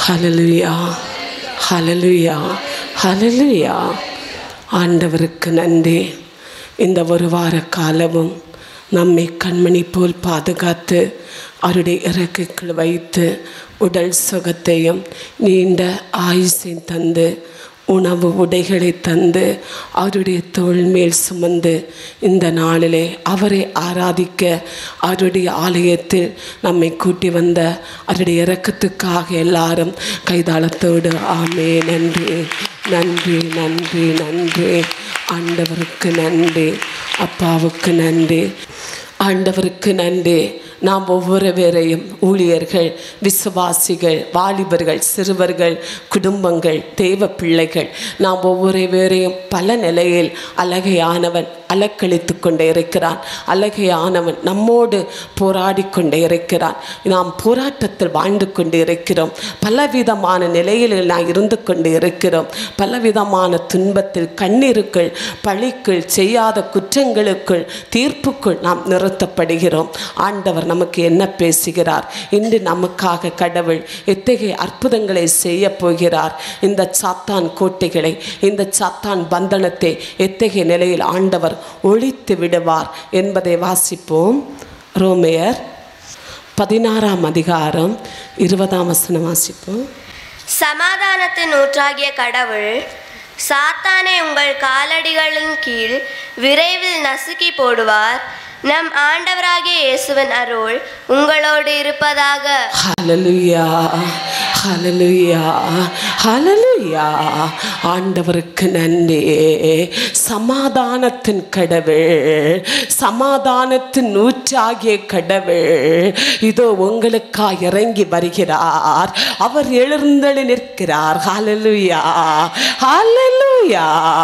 ஹலலுயா ஹலலுயா ஹலலுயா ஆண்டவருக்கு நன்றி இந்த ஒரு வார காலமும் நம்மை கண்மணி போல் பாதுகாத்து அவருடைய இறக்கைக்குள் வைத்து உடல் சுகத்தையும் நீண்ட ஆயுசையும் தந்து உணவு உடைகளை தந்து அவருடைய தோள் மேல் சுமந்து இந்த நாளிலே அவரை ஆராதிக்க அவருடைய ஆலயத்தில் நம்மை கூட்டி வந்த அவருடைய இறக்கத்துக்காக எல்லாரும் கைதாளத்தோடு ஆமே நன்றி நன்றி நன்றி நன்றி ஆண்டவருக்கு நன்றி அப்பாவுக்கு நன்றி ஆண்டவருக்கு நன்றி நாம் ஒவ்வொரு பேரையும் ஊழியர்கள் விசுவாசிகள் வாலிபர்கள் சிறுவர்கள் குடும்பங்கள் தேவ பிள்ளைகள் நாம் ஒவ்வொரு பேரையும் பல நிலையில் அழகையானவன் அலக்களித்து கொண்டே இருக்கிறான் அழகையானவன் நம்மோடு போராடி கொண்டே இருக்கிறான் நாம் போராட்டத்தில் வாழ்ந்து கொண்டு இருக்கிறோம் பலவிதமான நிலையில் நாம் இருந்து கொண்டு இருக்கிறோம் பலவிதமான துன்பத்தில் கண்ணீருக்குள் பழிக்குள் செய்யாத குற்றங்களுக்குள் தீர்ப்புக்குள் நாம் நிறுத்தப்படுகிறோம் ஆண்டவர் நமக்கு என்ன பேசுகிறார் இன்று நமக்காக கடவுள் எத்தகைய அற்புதங்களை செய்ய போகிறார் இந்த சாத்தான் கோட்டைகளை இந்த சாத்தான் பந்தனத்தை எத்தகைய நிலையில் ஆண்டவர் ஒழித்து விடுவார் என்பதை வாசிப்போம் ரோமையர் பதினாறாம் அதிகாரம் இருபதாம் வசனம் வாசிப்போம் சமாதானத்தின் ஊற்றாகிய கடவுள் சாத்தானை உங்கள் காலடிகளின் கீழ் விரைவில் நசுக்கி போடுவார் நம் ஆண்டவராகிய இயேசுவின் அருள் உங்களோடு இருப்பதாக ஹalleluya ஹalleluya ஹalleluya ஆண்டவருக்கு நன்றி சமாதானத்தின் கடவுள் சமாதானத்தின் நூற்றாகிய கடவுள் இதோ உங்களுக்காக இறங்கி வருகிறார் அவர் எழுந்தெழி நிற்கிறார் ஹalleluya ஹalleluya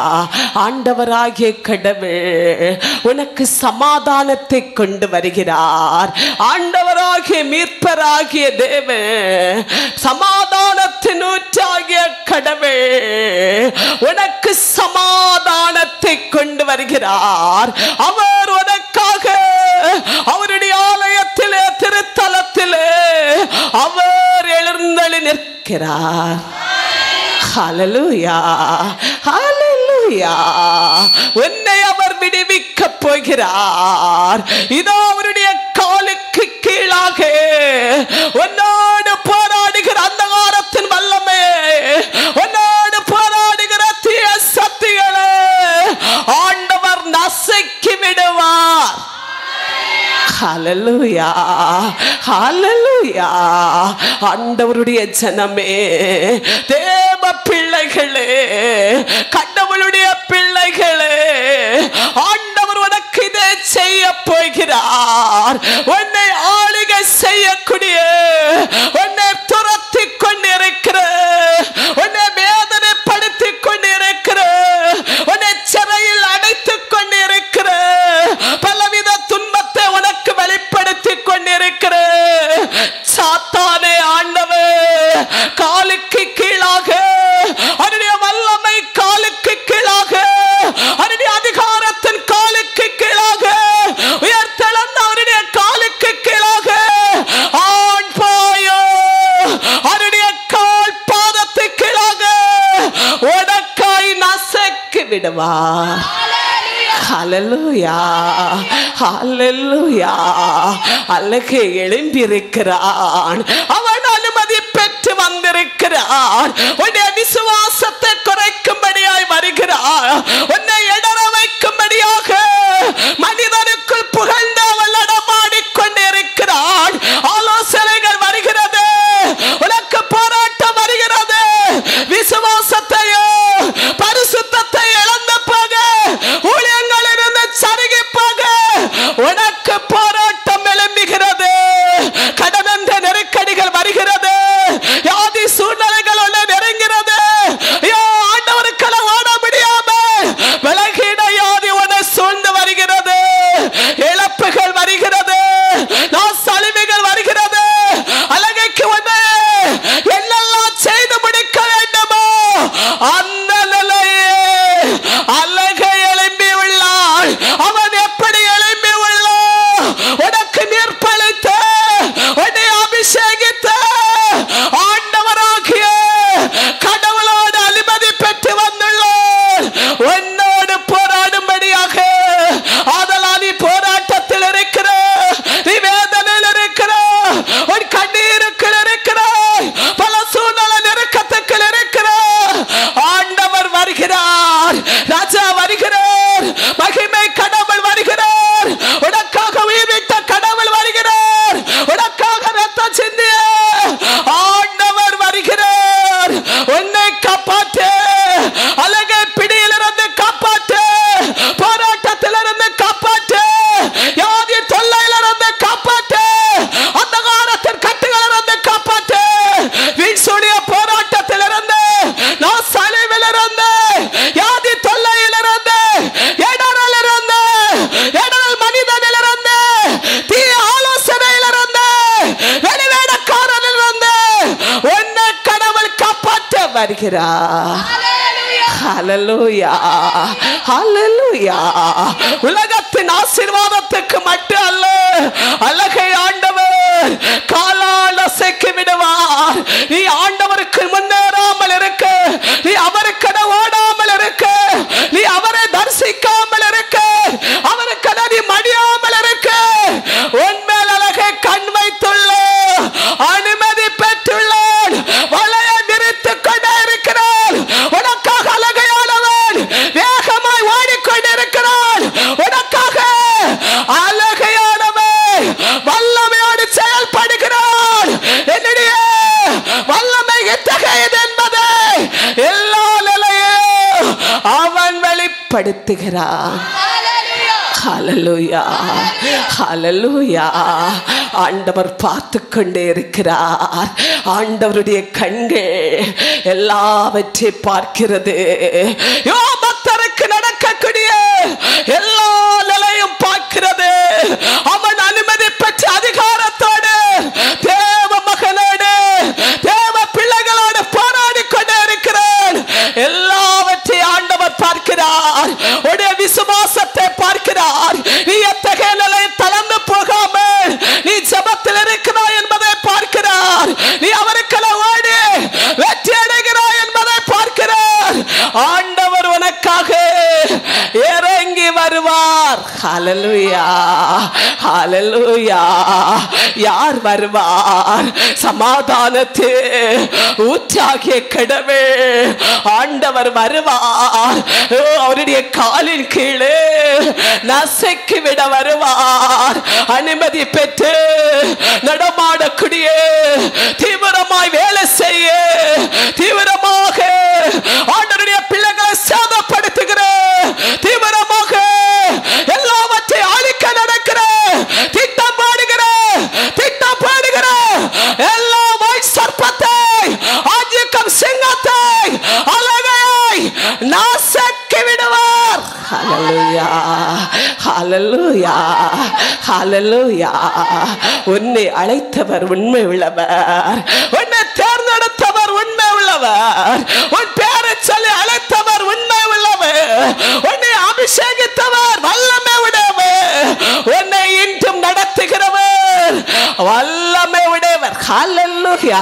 ஆண்டவராகிய கடவுள் உனக்கு சமாதானத்தை கொண்டு வருகிறார் ஆண்டவராகிய மீட்பராகிய தேவன் சமாதானத்தின் ஊற்றாகிய கடவுள் உனக்கு சமாதானத்தை கொண்டு வருகிறார் அவர் உனக்காக அவருடைய ஆலயத்திலே திருத்தலத்திலே அவர் எழுந்தளி நிற்கிறார் ஹalleluya ஹalleluya உன்னை அவர் விடுவிக்க போகிறார் இதோ அவருடைய காலுக்கு கீழாக உன்னோடு போராடுகிற அந்தகாரத்தின் வல்லமே உன்னோடு போராடுகிற தீய சக்திகளை ஆண்டவர் நசுக்கி விடுவார் ஹalleluya ஹalleluya ஆண்டவருடைய ஜனமே தேவ பிள்ளைகளே கடவுளுடைய பிள்ளைகளே ஆண்டவர் உனக்கு இதை செய்ய போகிறார் உன்னை ஆளுகை செய்யக்கூடிய உன்னை துரத்தி கொண்டிருக்கிற உன்னை வேதனைப்படுத்தி கொண்டிருக்கிற உன்னை சிறையில் அடைத்துக் கொண்டிருக்கிற பலவித துன்பத்தை உனக்கு வெளிப்படுத்தி கொண்டிருக்கிற சாத்தானே ஆண்டவர் காலுக்கு கீழாக அவருடைய வல்லமை காலுக்கு கீழாக அவருடைய அதிகாரத்தின் காலுக்கு கீழாக உயர்த்தெழுந்த அவருடைய காலுக்கு கீழாக ஆண் பாயோ அவருடைய கால் பாதத்து கீழாக உனக்காய் நசக்கி விடுவார் ஹalleluya ஹalleluya அழகே எழும்பியிருக்கிறான் அவன் அனுமதி பெற்று வந்திருக்கிறான் உன்னுடைய விசுவாசத்தை குறைக்கும்படியாய் வருகிறார் உன்னை இடர வைக்கும்படியாக மனிதனுக்குள் புகழ்ந்து அவள் நடமாடிக் கொண்டிருக்கிறான் ஆலோசனைகள் வருகிறது உனக்கு போராட்டம் வருகிறது விசுவாசத்தையோ பரிசுத்தத்தை இழந்து போக ஊழியங்கள் இருந்து சருகி போக உனக்கு போராட்டம் எழும்புகிறது கடன் என்ற நெருக்கடிகள் வருகிறது யாதி சூழ்நிலைகள் உள்ள நெருங்கிறது ஐயோ ஆண்டவருக்கெல்லாம் ஓட முடியாம வில வருகிறார் ஹalleluya ஹalleluya உலகத்தின் ஆசீர்வாதத்துக்கு மட்டும் அல்ல அழகை ஆண்டவர் காலால் அசைக்கு விடுவார் நீ ஆண்டவருக்கு முன்னேறாமல் இருக்க நீ அவருக்கென ஓடாமல் இருக்க நீ அவரை தரிசிக்காமல் இருக்க அவருக்கென நீ மடியாமல் இருக்க உன்மேல் அழகை கண் வைத்துள்ள அனுமதி பெற்றுள்ளான் வலையை விரித்துக் கொண்டே இருக்கிறான் உனக்காக அழகையானவன் வேகமாய் ஓடிக்கொண்டிருக்கிறான் உனக்காக அழகையானவன் வல்லமையோடு செயல்படுகிறான் என்னுடைய வல்லமை எத்தகையது என்பதை எல்லா நிலையும் அவன் வெளிப்படுத்துகிறான் ஹalleluya ஹalleluya ஆண்டவர் பார்த்து கொண்டே இருக்கிறார் ஆண்டவருடைய கண்கள் எல்லாவற்றை பார்க்கிறது யோ பக்தருக்கு நடக்கக்கூடிய எல்லா நிலையும் பார்க்கிறது அவன் அனுமதி பெற்ற அதிகாரத்தோடு தேவ மகனோடு தேவ பிள்ளைகளோடு போராடி கொண்டே இருக்கிறான் எல்லாவற்றையும் ஆண்டவர் பார்க்கிறார் உடைய விசுவாசத்தை பார்க்கிறார் நீ எத்தகைய நிலை தளர்ந்து போகாமல் நீ ஜபத்தில் இருக்கிறாய் என்பதை பார்க்கிறார் நீ அவருக்கென ஓடி வெற்றி அடைகிறாய் என்பதை பார்க்கிறார் ஆண்டவர் உனக்காக இறங்கி வருவார் ஹalleluya ஹalleluya யார் வருவார் சமாதானத்து ஊற்றாகிய கடவுள் ஆண்டவர் வருவார் ஓ, அவருடைய காலின் கீழே நசைக்கு விட வருவார் அனுமதி பெற்று நடமாடக்கூடிய தீவிரமாய் வேலை செய்ய தீவிரமாக ஆண்டவருடைய பிள்ளைகளை சேதப்படுத்துகிற தீவிரமாக எல்லாவற்றையும் அழிக்க நடக்கிற திட்டம் பாடுகிற திட்டம் பாடுகிற எல்லா வாய் சர்ப்பத்தை ஆஜிக்கம் சிங்கத்தை அழகை நாசக்கி விடுவார் ஹalleluya ஹalleluya ஹalleluya உன்னை அழைத்தவர் உண்மை உள்ளவர் உன்னை தேர்ந்தெடுத்தவர் உண்மை உள்ளவர் உன் பேரை சொல்லி அழைத்தவர் உண்மை உள்ளவர் உன்னை அபிஷேகித்தவர் வல்லமை உடையவர் உன்னை இன்றும் நடத்துகிறவர் வல்லமை உடையவர் ஹalleluya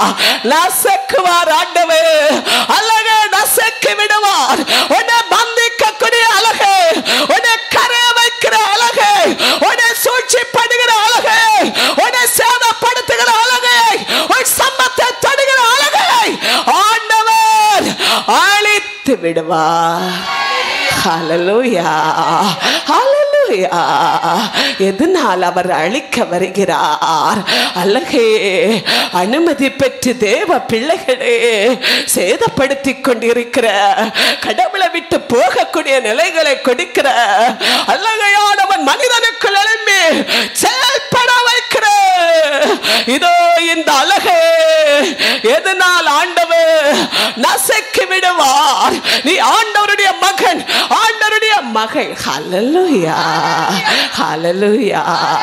நசக்குவார் ஆண்டவர் அழகே நசக்கி விடுவார் உன்னை பந்திக்கக்கூடிய அழகே உன்னை கரைய வைக்கிற அழகே உன்னை சூழ்ச்சி பண்ணுகிற அழகே உன்னை சேதப்படுத்துகிற அழகே உன் சம்பத்தை தொடுகிற அழகே ஆண்டவர் அழித்து விடுவார் ஹalleluya ஹalleluya எதனால் அவர் அழிக்க வருகிறார் அழகே அனுமதி பெற்று தேவ பிள்ளைகளே சேதப்படுத்தி கொண்டிருக்கிற கடவுளை விட்டு போகக்கூடிய நிலைகளை கொடுக்கிற அழகையானவன் மனிதனுக்குள் எழும்பி செயல்பட வைக்கிற இதோ இந்த அழகே எதனால் ஆண்டவர் நசைக்கு விடுவார் நீ ஆண்டவருடைய மகன் ஆண்டவருடைய மகள் ஹalleluya ஹalleluya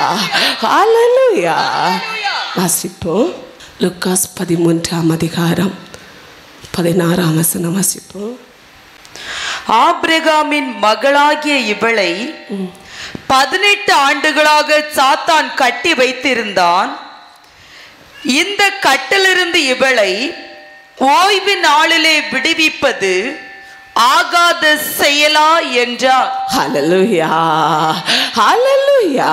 ஹalleluya வாசிப்போம் லுக்காஸ் பதிமூன்றாம் அதிகாரம் பதினாறாம் வசனம் வாசிப்போம் ஆபிரகாமின் மகளாகிய இவளை பதினெட்டு ஆண்டுகளாக சாத்தான் கட்டி வைத்திருந்தான் இந்த கட்டிலிருந்து இவளை ஓய்வு நாளிலே விடுவிப்பது ஆகாத செயலா என்றார் ஹalleluya ஹalleluya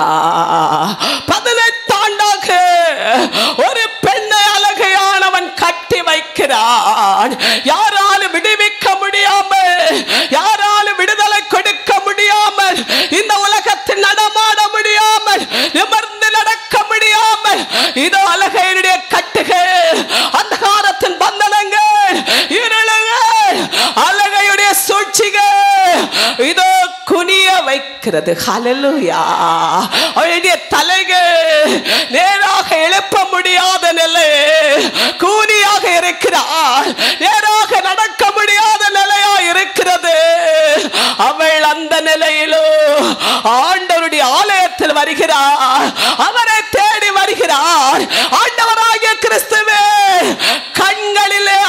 பதினெட்டாண்டாக ஒரு பெண்ணை அழகையானவன் கட்டி வைக்கிறான் யாராலும் விடுவிக்க முடியாமல் யாராலும் விடுதலை கொடுக்க முடியாமல் இந்த உலகத்தில் நடமாட முடியாமல் நிமிர்ந்து நடக்க முடியாமல் இதோ அழகையினுடைய கட்டுகள் அந்தகாரத்தின் பந்தனங்கள் இருளுகள் அழகையுடைய சூழ்ச்சிகள் இதோ குனிய வைக்கிறது ஹalleluya அவளுடைய தலைகள் நேராக எழுப்ப முடியாத நிலை கூனியாக இருக்கிறாள் நேராக நடக்க முடியாத நிலையா இருக்கிறது அவள் அந்த நிலையிலோ ஆண்டவருடைய ஆலயத்தில் வருகிறார் அவரை தேடி வருகிறார் ஆண்டவராகிய கிறிஸ்துவே கண்களிலே அவளை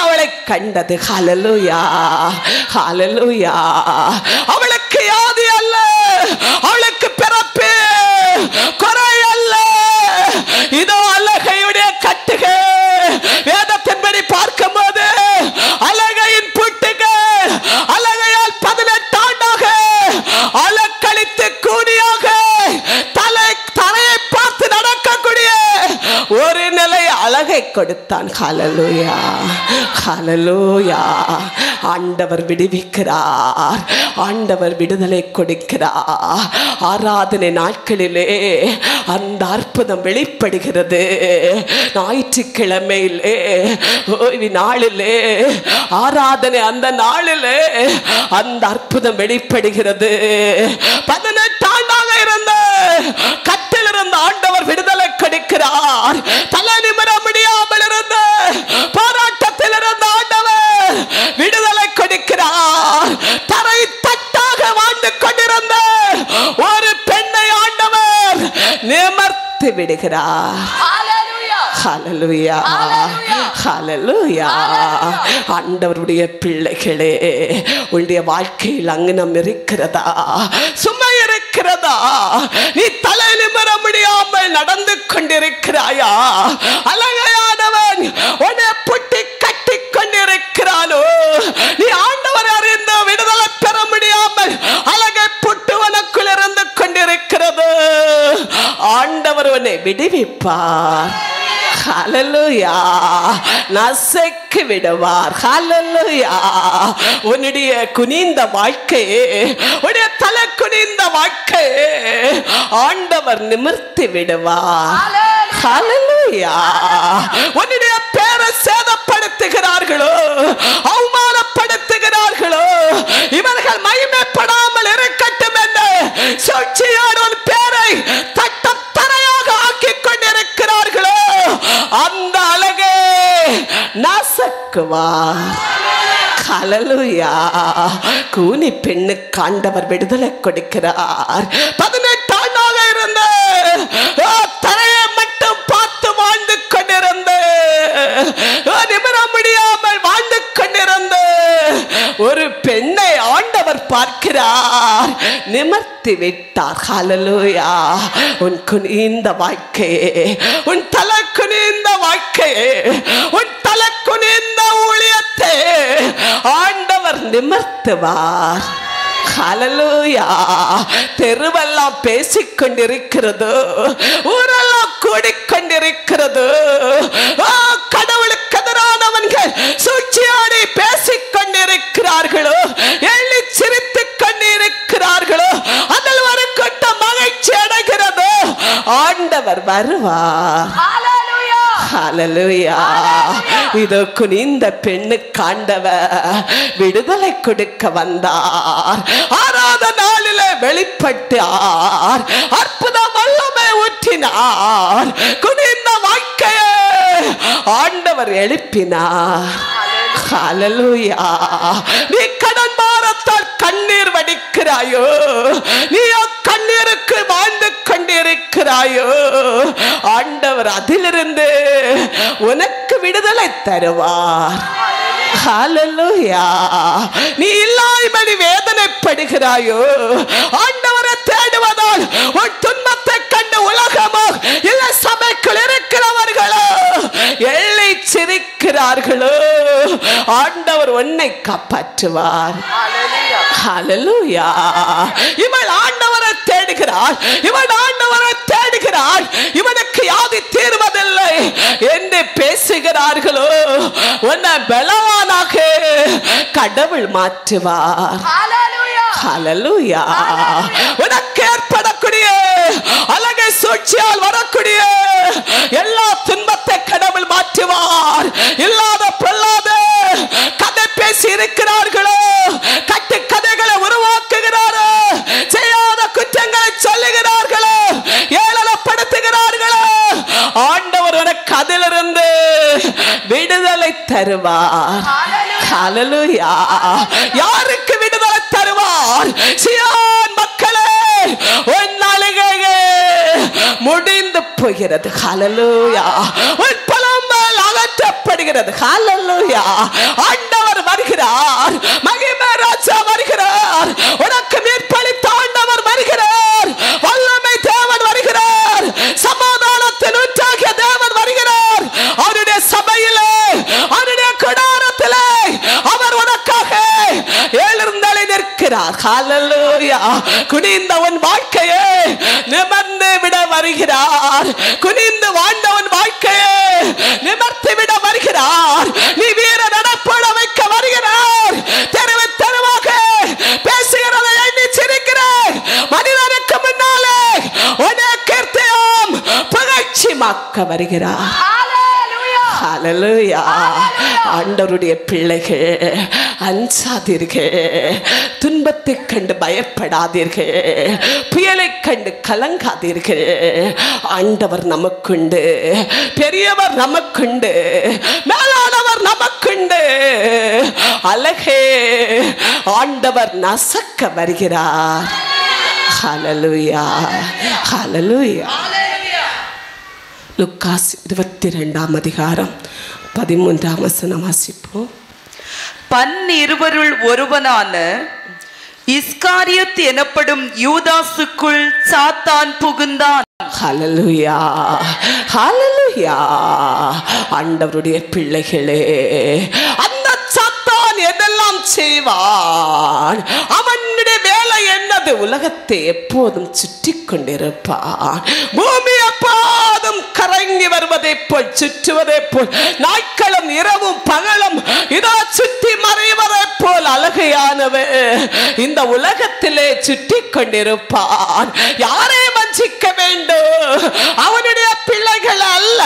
கண்டது ஹalleluya ஹalleluya அவளுக்கு யாதி அல்ல அவளுக்கு பிறப்பு குறை அல்ல இதோ அழகையுடைய கட்டுக வேதத்தின்படி பார்க்கும்போது அழகையின் புட்டுகள் அழகையால் பதினெட்டு ஆண்டாக அலக்களித்து கூடியாக தலை தலையை பார்த்து நடக்கக்கூடிய ஒரு நிலை அழகை கொடுத்தான் ஹalleluya ஹalleluya ஆண்டவர் விடுவிக்கிறார் ஆண்டவர் விடுதலை கொடுக்கிறார் ஆராதனை நாட்களிலே அந்த அற்புதம் வெளிப்படுகிறது ஞாயிற்றுக்கிழமையிலே ஓய்வு நாளிலே ஆராதனை அந்த நாளிலே அந்த அற்புதம் வெளிப்படுகிறது பதினெட்டு ஆண்டாக இருந்த கட்டில் இருந்த ஆண்டவர் விடுதலை கொடுக்கிறார் தலை நிமிர முடியாமல் இருந்த போராட்டத்தில் இருந்த ஆண்டவர் விடுதலை கொடுக்கிறார் தரை தட்டாக வாழ்ந்து கொண்டிருந்த ஒரு பெண்ணை ஆண்டவர் நிமர்த்தி விடுகிறார் ஹalleluya ஹalleluya ஆண்டவருடைய பிள்ளைகளே உன்னுடைய வாழ்க்கையில் அங்கனம் இருக்கிறதா சும்மா இருக்கிறதா நீ தலை நிமிர முடியாமல் நடந்து கொண்டிருக்கிறாயா அழகையானவன் உன்னை புட்டி கட்டி கொண்டிருக்கிறானோ நீ ஆண்டவர் அறிந்து விடுதலை பெற முடியாமல் அழகை புட்டு உனக்குள் இருந்து கொண்டிருக்கிறது ஆண்டவர் உன்னை விடுவிப்பார் ஹalleluya நசைக்கு விடுவார் ஹalleluya உன்னுடைய குனிந்த வாழ்க்கை உன்னுடைய தலை குனிந்த வாழ்க்கை ஆண்டவர் நிமிர்த்தி விடுவார் ஹalleluya உன்னுடைய பேரை சேதப்படுத்துகிறார்களோ அவமானப்படுத்துகிறார்களோ இவர்கள் மகிமைப்படாமல் இருக்கட்டும் என்று சூழ்ச்சியோடு உன் பேரை தட்டம் தரையாக ஆக்கிக் கொண்டிருக்கிறார்களோ அந்த அழகே நாசக்குவார் ஹalleluya கூனி பெண்ணு காண்டவர் விடுதலை கொடுக்கிறார் பதினெட்டு ஆண்டாக இருந்த ஆ, தரையை மட்டும் பார்த்து வாழ்ந்து கொண்டிருந்த ஆ, நிமிர முடியாமல் வாழ்ந்து கொண்டிருந்த ஒரு பெண்ணை ஆண்டவர் பார்க்கிறார் நிமர்த்தி விட்டார் ஹalleluya உன் குனிந்த வாழ்க்கை உன் தலை குனிந்த வாழ்க்கை உன் தலை குனிந்த ஊழியத்தை ஆண்டவர் நிமர்த்துவார் ஹalleluya தெருவெல்லாம் பேசிக் கொண்டிருக்கிறது ஊரெல்லாம் கூடிக்கொண்டிருக்கிறது ஆ, கடவுளுக்கு எதிரானவன்கள் சூழ்ச்சியாடி பேசிக் கொண்டிருக்கிறார்களோ எள்ளி சிரித்துக் கொண்டிருக்கிறார்களோ அதில் ஒரு கூட்டம் மகிழ்ச்சி அடைகிறது ஆண்டவர் வருவார் ஹalleluya இதோ குனிந்த பெண்ணு காண்டவ விடுதலை கொடுக்க வந்தார் ஆறாத நாளிலே வெளிப்பட்டார் அற்புத வல்லமை ஊற்றினார் குனிந்த வாழ்க்கையை ஆண்டவர் எழுப்பினார் ஹalleluya நீ கடன் பாரத்தால் கண்ணீர் வடிக்கிறாயோ நீயோ கண்ணீருக்கு வாழ்ந்து கொண்டிருக்கிறாயோ ஆண்டவர் அதிலிருந்து உனக்கு விடுதலை தருவார் ஹalleluya நீ இல்லாய்மணி வேதனைப்படுகிறாயோ ஆண்டவரை தேடுவதால் உன் துன்பத்தை கண்டு உலகமோ இல்ல சபைக்குள் இருக்கிறவர்களோ எள்ளி சிரிக்கிறார்களோ ஆண்டவர் உன்னை காப்பாற்றுவார் ஹalleluya இவள் ஆண்டவரை தேடுகிறாள் இவள் ஆண்டவரை தேடுகிறாள் இவனுக்கு யாதி தீர்வதில்லை என்று பேசுகிறார்களோ உன்னை பலவானாக கடவுள் மாற்றுவார் ஹalleluya உனக்கு ஏற்படக்கூடிய அழகை சூழ்ச்சியால் வரக்கூடிய எல்லா துன்பத்தை கடவுள் மாற்றுவார் இல்லாத பொல்லாத கதை பேசி இருக்கிறார்களோ கட்டு கதைகளை உருவாக்குகிறாரோ செய்யாத குற்றங்களை சொல்லுகிறார்களோ ஏளனப்படுத்துகிறார்களோ ஆண்டவர் உனக்கு அதிலிருந்து விடுதலை தருவார் ஹalleluya யாருக்கு விடுதலை தருவார் சியான் மக்களே உன் நாளிகையே முடிந்து போகிறது ஹalleluya உன் பலம்பல் அகற்றப்படுகிறது வருகிறது ஹalleluya ஆண்டவர் வருகிறார் மகிமை ராஜா வருகிறார் உனக்கு மீட்பளித்த ஆண்டவர் வருகிறார் வல்லமை தேவன் வருகிறார் சமாதானத்தின் ஊற்றாகிய தேவன் வருகிறார் அவருடைய சபையிலே அவருடைய கூடாரத்திலே அவர் உனக்காக எழுந்தளி நிற்கிறார் ஹalleluya குனிந்தவன் வாழ்க்கையே நிமிர்ந்து விட வருகிறார் குனிந்து வாழ்ந்தவன் வாழ்க்கையே நிமிர்த்து விட வருகிறார் நீ வீர நடப்பட வைக்க வருகிறார் தெருவு தெருவாக பேசுகிறதை எண்ணி சிரிக்கிறேன் மனிதனுக்கு முன்னாலே உன்னை கீர்த்தியும் புகழ்ச்சிமாக்க வருகிறார் ஹalleluya ஆண்டவருடைய பிள்ளைகள் அஞ்சாதீர்கள் துன்பத்தை கண்டு பயப்படாதீர்கள் புயலை கண்டு கலங்காதீர்கள் ஆண்டவர் நமக்குண்டு பெரியவர் நமக்குண்டு மேலானவர் நமக்குண்டு அழகே ஆண்டவர் நசக்க வருகிறார் ஹalleluya ஹalleluya லுக்காஸ் இருபத்தி ரெண்டாம் அதிகாரம் பதிமூன்றாம் வசனம் வாசிப்போம் பன்னிருவருள் ஒருவனான இஸ்காரியத் எனப்படும் யூதாசுக்குள் சாத்தான் புகுந்தான் ஹalleluya ஹalleluya ஆண்டவருடைய பிள்ளைகளே அந்த சாத்தான் எதெல்லாம் செய்வான் அவனுடைய வேலை என்னது உலகத்தை எப்போதும் சுற்றி கொண்டிருப்பான் பூமி எப்போதும் கரங்கி வருவதை போல் சுற்றுவதை போல் நாட்களும் இரவும் பகலும் இதோ சுற்றி மறைவதை போல் அழகையானவே இந்த உலகத்திலே சுற்றி கொண்டிருப்பான் யாரை வஞ்சிக்க வேண்டும் அவனுடைய பிள்ளைகள் அல்ல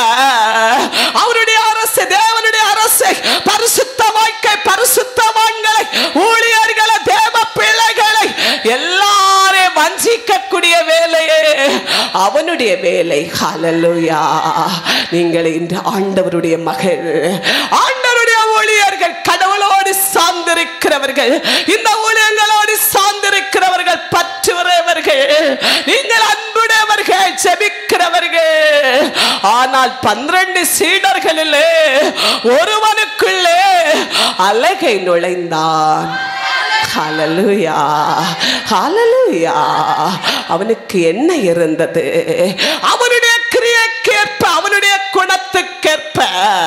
அவருடைய அரசு தேவனுடைய அரசு பரிசுத்த வாழ்க்கை பரிசுத்தவான்களை ஊழியர்களை தேவ பிள்ளைகளை எல்லாரையும் வஞ்சிக்கக்கூடிய வேலையே அவனுடைய வேலை ஹalleluya நீங்கள் இன்று ஆண்டவருடைய மகள் ஆண்டவருடைய ஊழியர்கள் கடவுளோடு சார்ந்திருக்கிறவர்கள் இந்த ஊழியங்களோடு சார்ந்திருக்கிறவர்கள் பற்றுகிறவர்கள் நீங்கள் அன்புடையவர்கள் செபிக்கிறவர்கள் ஆனால் பன்னிரண்டு சீடர்களிலே ஒருவனுக்குள்ளே அழகை நுழைந்தான் ஹalleluya ஹalleluya அவனுக்கு என்ன இருந்தது அவனுடைய கிரியைக்கேற்ப அவனுடைய குணத்துக்கேற்ப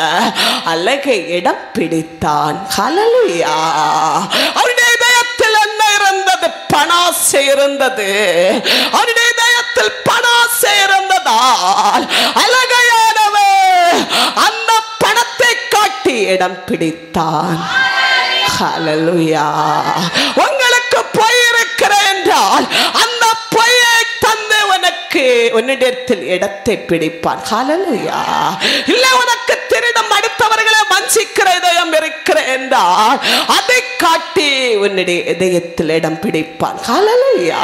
அழகை இடம் பிடித்தான் ஹalleluya அவனுடைய இதயத்தில் என்ன இருந்தது பணாசை இருந்தது அவனுடைய இதயத்தில் பணாசை இருந்ததால் அழகையானவன் அந்த பணத்தை காட்டி இடம் பிடித்தான் ஹalleluya உங்களுக்கு பொய் இருக்கிற என்றால் அந்த பொய்யை தந்து உனக்கு உன்னிடத்தில் இடத்தை பிடிப்பான் ஹalleluya இல்ல உனக்கு திருடம் அடுத்தவர்களை வஞ்சிக்கிற இதயம் இருக்கிற என்றால் அதை காட்டி உன்னுடைய இதயத்தில் இடம் பிடிப்பான் ஹalleluya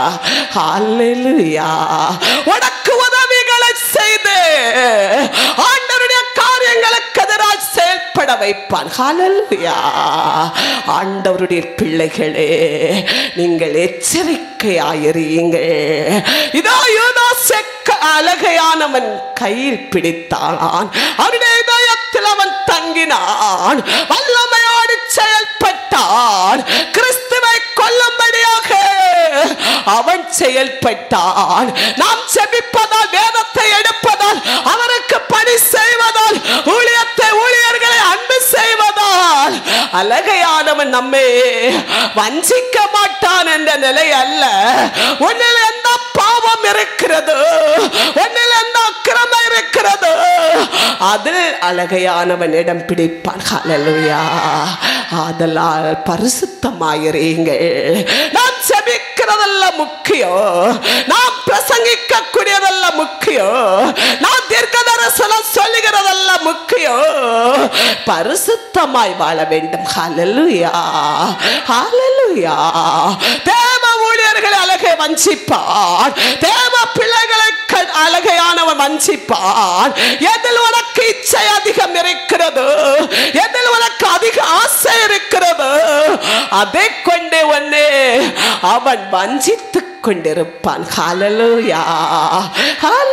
ஹalleluya உனக்கு உதவிகளை செய்து ஆண்டவருடைய காரியங்களுக்கு எதிராக செயல்பட வைப்பான் ஹalleluya ஆண்டவருடைய பிள்ளைகளே நீங்கள் எச்சரிக்கையாயிருங்கள் இதோ யூதாசை க- அழகையானவன் கையில் பிடித்தான் அவருடைய இதயத்தில் அவன் தங்கினான் வல்லமையோடு செயல்பட்டான் கிறிஸ்துவை கொல்லும்படியாக அவன் செயல்பட்டான் நாம் செபிப்பதால் வேதத்தை எடுப்பதால் அவருக்கு பணி செய்வதால் ஊழியத்தை ஊழியர்களை அன்பு செய்வதால் அழகையானவன் நம்மை வஞ்சிக்க மாட்டான் என்ற நிலை அல்ல உன்னில் எந்த பாவம் இருக்கிறது உன்னில் எந்த அக்கிரமம் இருக்கிறது அதில் அழகையானவன் இடம் பிடிப்பான் ஹalleluya ஆதலால் பரிசுத்தமாயிருங்கள் நாம் செபிக்கிறதல்ல முக்கியம் நாம் பிரசங்கிக்க கூடியதல்ல முக்கியம் நாம் தீர்க்க தரிசனம் சொல்லுகிறதல்ல முக்கியம் பரிசுத்தமாய் வாழ வேண்டும் ஹalleluya ஹalleluya தேவ ஊழியர்களை அழகை வஞ்சிப்பான் தேவ பிள்ளைகளை க- அழகையானவன் வஞ்சிப்பான் எதில் உனக்கு இச்சை அதிகம் இருக்கிறது எதில் உனக்கு அதிக ஆசை இருக்கிறது அதை கொண்டு ஒன்னே அவன் வஞ்சித்துக் கொண்டிருப்பான் ஹalleluya ஹalleluya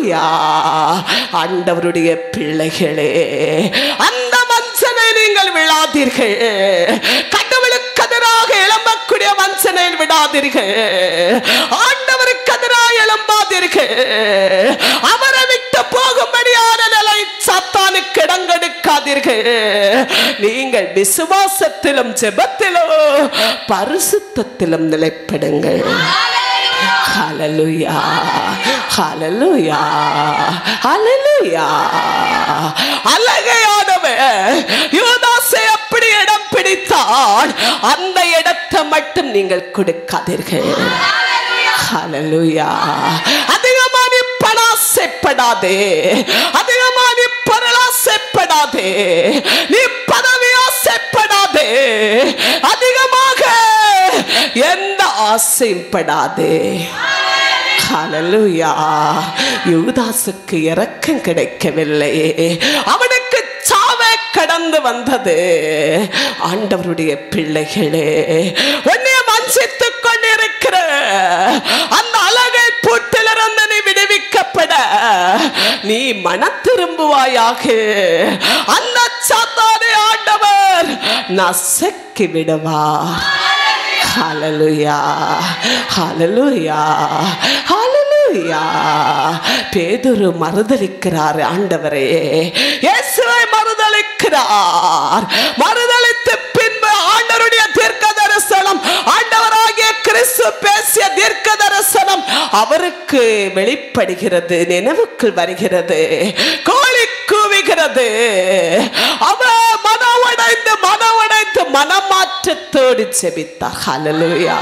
ஹalleluya ஆண்டவருடைய பிள்ளைகளே அந்த மனுஷனை நீங்கள் விழாதீர்கள் கடவுளுக்கு எதிராக எழும்பக்கூடிய மனுஷனை விடாதீர்கள் ஆண்டவருக்கு எதிராக எழும்பாதீர்கள் அவரை விட்டு போகும்படியான நிலை சத்தானுக்கு இடங்கெடுக்காதீர்கள் நீங்கள் விசுவாசத்திலும் ஜெபத்திலும் பரிசுத்தத்திலும் நிலைப்படுங்கள் ஹalleluya ஹalleluya ஹalleluya அழகையானவர் யூதாசை எப்படி இடம் பிடித்தான் அந்த இடத்தை மட்டும் நீங்கள் கொடுக்காதீர்கள் ஹalleluya அதிகமா நீ பணாசைப்படாதே அதிகமா நீ பொருளாசைப்படாதே நீ பதவி ஆசைப்படாதே அதிகமாக எந்த ஆசையும் படாதே ஹalleluya யூதாசுக்கு இரக்கம் கிடைக்கவில்லை அவனுக்கு சாவே கடந்து வந்தது ஆண்டவருடைய பிள்ளைகளே உன்னை வஞ்சித்துக் கொண்டிருக்கிற அந்த அழகை பூட்டிலிருந்து நீ விடுவிக்கப்பட நீ மன திரும்புவாயாக அந்த சாத்தானை ஆண்டவர் நசக்கி விடுவார் ஹalleluya ஹalleluya ஹalleluya பேதுரு மறுதலிக்கிறார் ஆண்டவரே இயேசுவை மறுதலிக்கிறார் மறுதலித்து பின்பு ஆண்டவருடைய தீர்க்க தரிசனம் ஆண்டவராகிய கிறிஸ்து பேசிய தீர்க்க தரிசனம் அவருக்கு வெளிப்படுகிறது நினைவுக்குள் வருகிறது கோழி கூவுகிறது அவர் மனவடைந்து மனவடைந்து மனமாற்றத்தோடு செபித்தார் ஹalleluya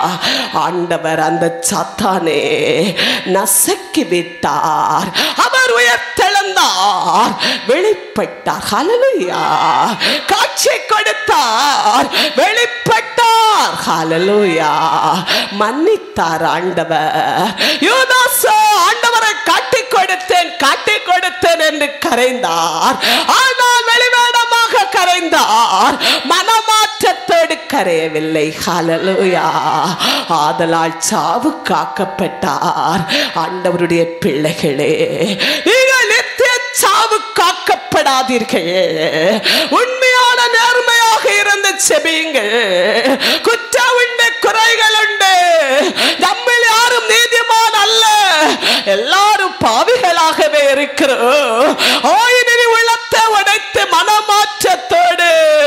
ஆண்டவர் அந்த சாத்தானே நசக்கி விட்டார் அவர் உயர்த்தெழுந்தார் வெளிப்பட்டார் ஹalleluya காட்சி கொடுத்தார் வெளிப்பட்டார் ஹalleluya மன்னித்தார் ஆண்டவர் யூதாஸ் ஆண்டவரை காட்டிக் கொடுத்தேன் காட்டிக் கொடுத்தேன் என்று கரைந்தார் ஆனால் வெளிவேடமாக கரைந்தார் மனமாற்றத்தோடு கரையவில்லை ஹalleluya ஆதலால் சாவு காக்கப்பட்டார் ஆண்டவருடைய பிள்ளைகளே நீங்கள் நித்திய சாவு காக்கப்படாதீர்கள் உண்மையான நேர்மையாக இருந்து செபியுங்கள் குற்ற உண்டு குறைகள் உண்டு நம்மில் யாரும் நீதிமான் அல்ல எல்லாரும் பாவிகளாகவே இருக்கிறோம் ஆயினி உள்ளத்தை உடைத்து மனமாற்றத்தோடு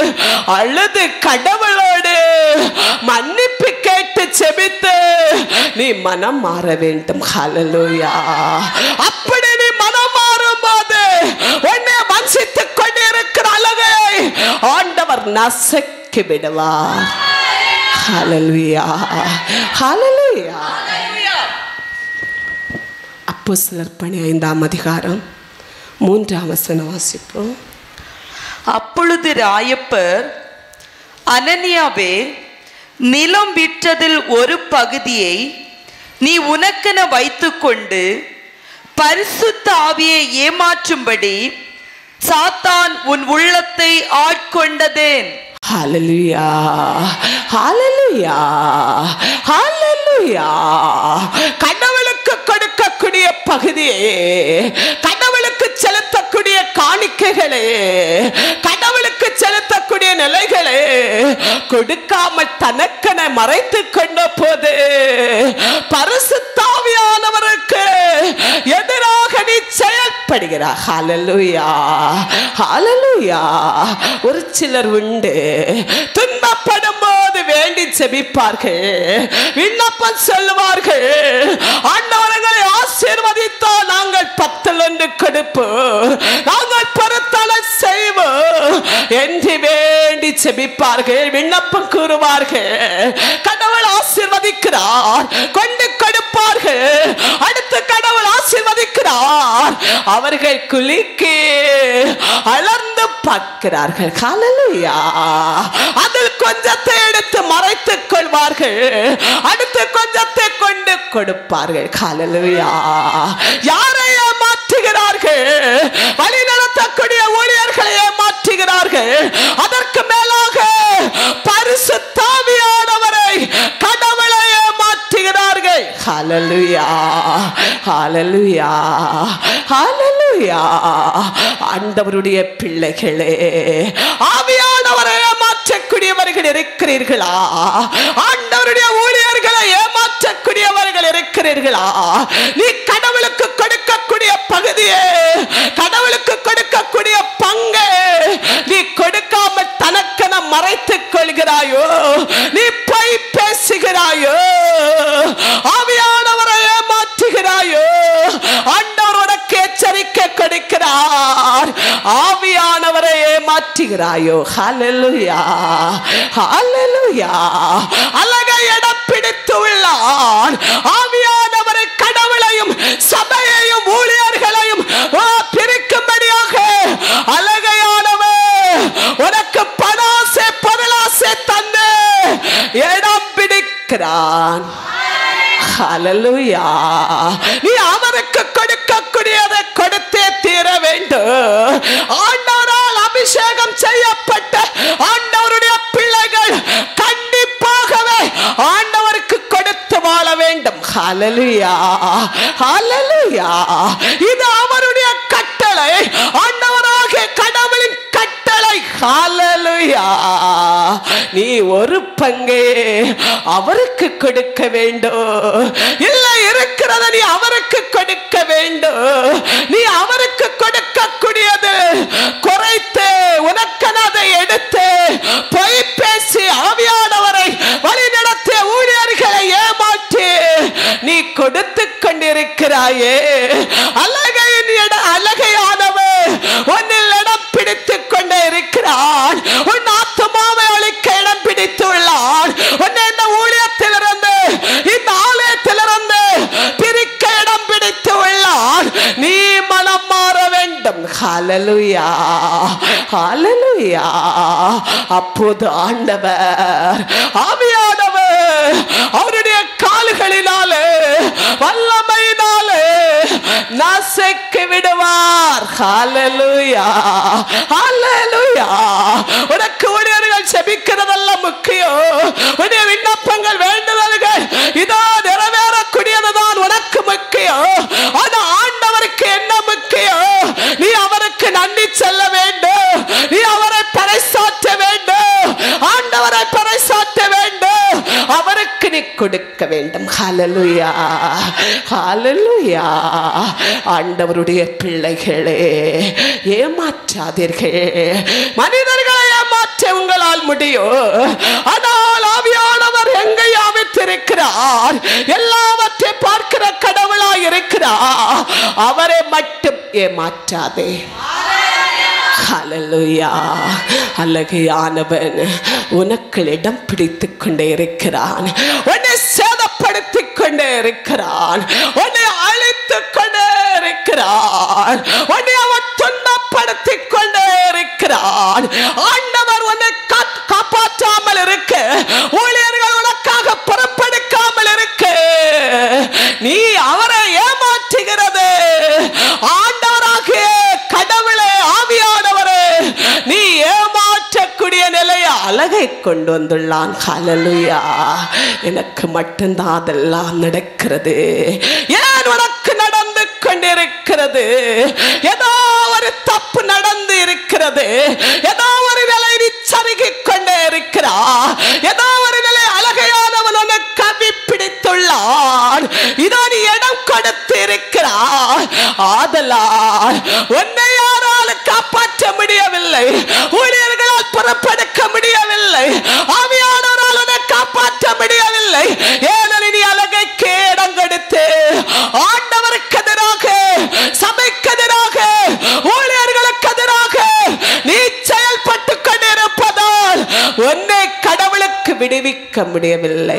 அழுது கடவுளோடு மன்னிப்பு கேட்டு செபித்து நீ மனம் மாற வேண்டும் ஹalleluya அப்படி நீ மனம் மாறும் போது உன்னை வஞ்சித்துக் கொண்டிருக்கிற அழகை ஆண்டவர் நசக்கி விடுவார் ஹalleluya ஹalleluya அப்போஸ்தலர் பணி ஐந்தாம் அதிகாரம் மூன்றாம் வசனம் வாசிப்போம் அப்பொழுது ராயப்பர் அனனியாவே நிலம் விற்றதில் ஒரு பகுதியை நீ உனக்கென வைத்துக்கொண்டு பரிசுத்த ஆவியை ஏமாற்றும்படி சாத்தான் உன் உள்ளத்தை ஆட்கொண்டதேன் ஹalleluya ஹalleluya ஹalleluya கடவுளுக்கு கொடுக்கக்கூடிய பகுதியே கடவுளுக்கு செலுத்தக்கூடிய காணிக்கைகளே கடவுளுக்கு செலுத்தக்கூடிய நிலைகளே கொடுக்காமல் தனக்கென மறைத்து கொண்ட போது பரிசுத்தாவியானவருக்கு எதிராக நீ செயல்படுகிறார் ஹalleluya ஹalleluya ஒரு சிலர் உண்டு துன்பப்படும் போது வேண்டி செபிப்பார்கள் விண்ணப்பம் சொல்லுவார்கள் ஆண்டவர்களை ஆசீர்வதித்தால் நாங்கள் பத்தில் ஒன்று கொடுப்போம் நாங்கள் பொறுத்தலை செய்வோம் என்று வேண்டி செபிப்பார்கள் விண்ணப்பம் கூறுவார்கள் கடவுள் ஆசீர்வதிக்கிறார் கொண்டு கொடுப்பார்கள் அடுத்து கடவுள் ஆசீர்வதிக்கிறார் அவர்கள் குளிக்கு அலர்ந்து பார்க்கிறார்கள் ஹalleluya அதில் கொஞ்சத்தை எடுத்து மறைத்துக் கொள்வார்கள் அடுத்து கொஞ்சத்தை கொண்டு கொடுப்பார்கள் ஹalleluya யாரை ஏமாற்றுகிறார்கள் வழி நடத்தக்கூடிய ஊழியர்களை ஏமாற்றுகிறார்கள் அதற்கு மேலாக பரிசுத்தாவியானவரை கடவுளை ஏமாற்றுகிறார்கள் ஹalleluya ஹalleluya ஹalleluya ஆண்டவருடைய பிள்ளைகளே ஆவியானவரை ஏமாற்றக்கூடியவர்கள் இருக்கிறீர்களா ஆண்டவருடைய ஊழியர்களை ஏமாற்றக்கூடியவர்கள் இருக்கிறீர்களா நீ கடவுளுக்கு கொடுக்கக்கூடிய பகுதியே கடவுளுக்கு கொடுக்கக்கூடிய பங்கு நீ கொடுக்காம தனக்கென மறைத்துக் கொள்கிறாயோ நீ பொய் பேசுகிறாயோ ஆவியானவரை ஏமாற்றுகிறாயோ ஆண்டவர் உனக்கு எச்சரிக்கை கொடுக்கிறார் ஆவியானவரை ஏமாற்றுகிறாயோ ஹalleluya ஹalleluya அழகை இடம் பிடித்து உள்ளான் ஆவியானவரை கடவுளையும் சபையையும் ஊழியர்களையும் ஆ, பிரிக்கும்படியாக அழகையானவர் உனக்கு பணாசை பொருளாசை தந்து இடம் பிடிக்கிறான் ஹalleluya நீ அவருக்கு கொடுக்கக்கூடியதை கொடுத்தே தீர வேண்டும் ஆண்டவரால் அபிஷேகம் செய்யப்பட்ட ஆண்டவருடைய பிள்ளைகள் கண்டிப்பாகவே ஆண்டவருக்கு கொடுத்து வாழ வேண்டும் ஹalleluya ஹalleluya இது அவருடைய கட்டளை ஆண்டவராகிய கடவுளின் கட்டளை ஹalleluya நீ ஒரு பங்கே அவருக்கு கொடுக்க வேண்டும் இல்லை இருக்கிறத நீ அவருக்கு கொடுக்க வேண்டும் நீ அவருக்கு கொடுக்கக்கூடியது குறைத்து உனக்கென அதை எடுத்து பொய் பேசி ஆவியானவரை வழி நடத்திய ஊழியர்களை ஏமாற்றி நீ கொடுத்து கொண்டிருக்கிறாயே அழகையின் இட அழகையானவர் உன்னில் இடம் பிடித்துக் கொண்டே இருக்கிறான் உன் ஆத்மாவை அழிக்க இடம் பிடித்துள்ளான் உன்னை இந்த ஊழியத்திலிருந்து இந்த ஆலயத்திலிருந்து பிரிக்க இடம் பிடித்து உள்ளான் நீ மனம் மாற வேண்டும் ஹalleluya ஹalleluya அப்போது ஆண்டவர் ஆவியானவர் அவருடைய கால்களினாலே வல்லமையினாலே நசைக்கு விடுவார் ஹalleluya ஹalleluya உனக்கு ஊழியர்கள் செபிக்கிறதெல்லாம் முக்கியம் உன்னுடைய விண்ணப்பங்கள் வேண்டுதல்கள் இதோ நிறைவேறக்கூடியதுதான் உனக்கு முக்கியம் ஆனா ஆண்டவருக்கு என்ன முக்கியம் நீ அவருக்கு நன்றி செல்ல வேண்டும் நீ அவரை பறைசாற்ற வேண்டும் ஆண்டவரை பறைசாற்ற வேண்டும் அவருக்கு நீ கொடுக்க வேண்டும் ஹalleluya ஹalleluya ஆண்டவருடைய பிள்ளைகளே ஏமாற்றாதீர்கள் மனிதர்களை ஏமாற்ற உங்களால் முடியும் ஆனால் ஆவியானவர் எங்கே அமைத்திருக்கிறார் எல்லாவற்றை பார்க்கிற கடவுளாய் இருக்கிறார் அவரை மட்டும் ஏமாற்றாதே ஹalleluya அழகையானவன் உனக்கு இடம் பிடித்துக் கொண்டே இருக்கிறான் உன்னை சேதப்படுத்திக் கொண்டே இருக்கிறான் உன்னை அழித்துக் கொண்டே இருக்கிறான் உன்னை அவன் துன்பப்படுத்திக் கொண்டே இருக்கிறான் ஆண்டவர் உன்னை காத்- காப்பாற்றாமல் இருக்க ஊழியர்கள் உனக்காக பொறுப்பெடுக்காமல் இருக்க நீ அவரை ஏமாற்றுகிறது ஆண்டவராகிய கடவுளே ஆவியானவரே நீ ஏமாற்றக்கூடிய நிலையை அழகை கொண்டு வந்துள்ளான் ஹalleluya எனக்கு மட்டும்தான் அதெல்லாம் நடக்கிறது ஏன் உனக்கு நடந்து கொண்டிருக்கிறது ஏதோ ஒரு தப்பு நடந்து இருக்கிறது ஏதோ ஒரு நிலை நீ சருகிக் கொண்டே இருக்கிறா ஏதோ ஒரு நிலை அழகையானவன் உன்னை கவி பிடித்துள்ளான் இதோ நீ இடம் கொடுத்து இருக்கிறார் ஆதலால் உன்னை யாராலும் காப்பாற்ற முடியவில்லை ஊழியர்களால் புறப்படுக்க முடியவில்லை ஆவியானவரால் உன்னை காப்பாற்ற முடியவில்லை ஏனெனில் நீ அழகைக்கு இடம் கொடுத்து ஆண்டவருக்கு எதிராக சபைக்கு எதிராக ஊழியர்களுக்கு எதிராக நீ செயல்பட்டு கொண்டிருப்பதால் உன்னை கடவுளுக்கு விடுவிக்க முடியவில்லை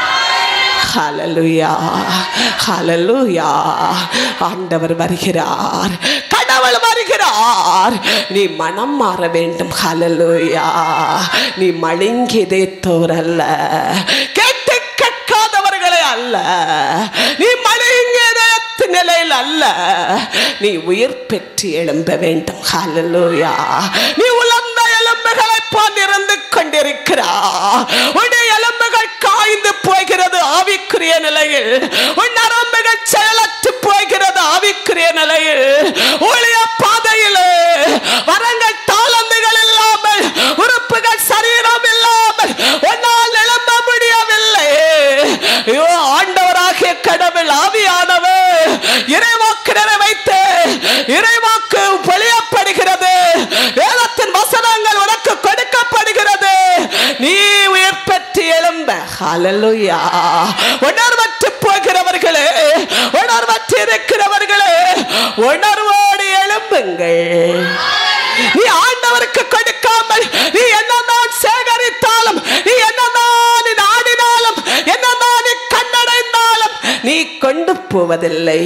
ஹalleluya ஹalleluya ஆண்டவர் வருகிறார் கடவுள் வருகிறார் நீ மனம் மாற வேண்டும் ஹalleluya நீ மழுங்கியதே தோறல்ல கேட்டு கேட்காதவர்களே அல்ல நீ மழுங்கியதே நிலையில் அல்ல நீ உயிர் பெற்று எழும்ப வேண்டும் ஹalleluya நீ உலர்ந்த எலும்புகளை போல் இருந்து கொண்டிருக்கிறா உடைய எலும்புகள் காய்ந்து போகிறது ஆவிக்குரிய நிலையில் உன் நரம்புகள் செயலற்று போகிறது ஆவிக்குரிய நிலையில் ஊழிய பாதையிலே வரங்கள் தாளந்துகள் இல்லாமல் உறுப்புகள் சரீரம் இல்லாமல் உன்னால் எழும்ப முடியவில்லை ஐயோ ஆண்டவராகிய கடவுள் ஆவியானவர் இறைவாக்கு நிறைவைத்து இறைவாக்கு பொழியப்படுகிறது வேதத்தின் வசனங்கள் உனக்கு கொடுக்கப்படுகிறது நீ உயிர் பெற்று எழும்ப ஹalleluya உணர்வற்று போகிறவர்களே உணர்வற்று இருக்கிறவர்களே உணர்வோடு எழும்புங்கள் நீ ஆண்டவருக்கு கொடுக்காமல் நீ என்னதான் சேகரித்தாலும் நீ என்னதான் நீ நாடினாலும் என்னதான் நீ கண்ணடைந்தாலும் நீ கொண்டு போவதில்லை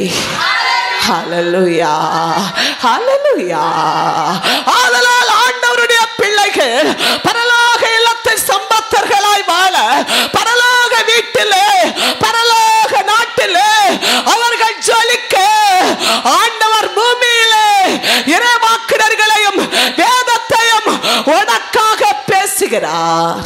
ஹalleluya ஹalleluya ஆதலால் ஆண்டவருடைய பிள்ளைகள் பரலோக இல்லத்தில் சம்பத்தர்களாய் வாழ பரலோக வீட்டிலே பரலோக நாட்டிலே அவர்கள் ஜொலிக்க ஆண்டவர் பூமியிலே இறைவாக்கினர்களையும் வேதத்தையும் உனக்காக பேசுகிறார்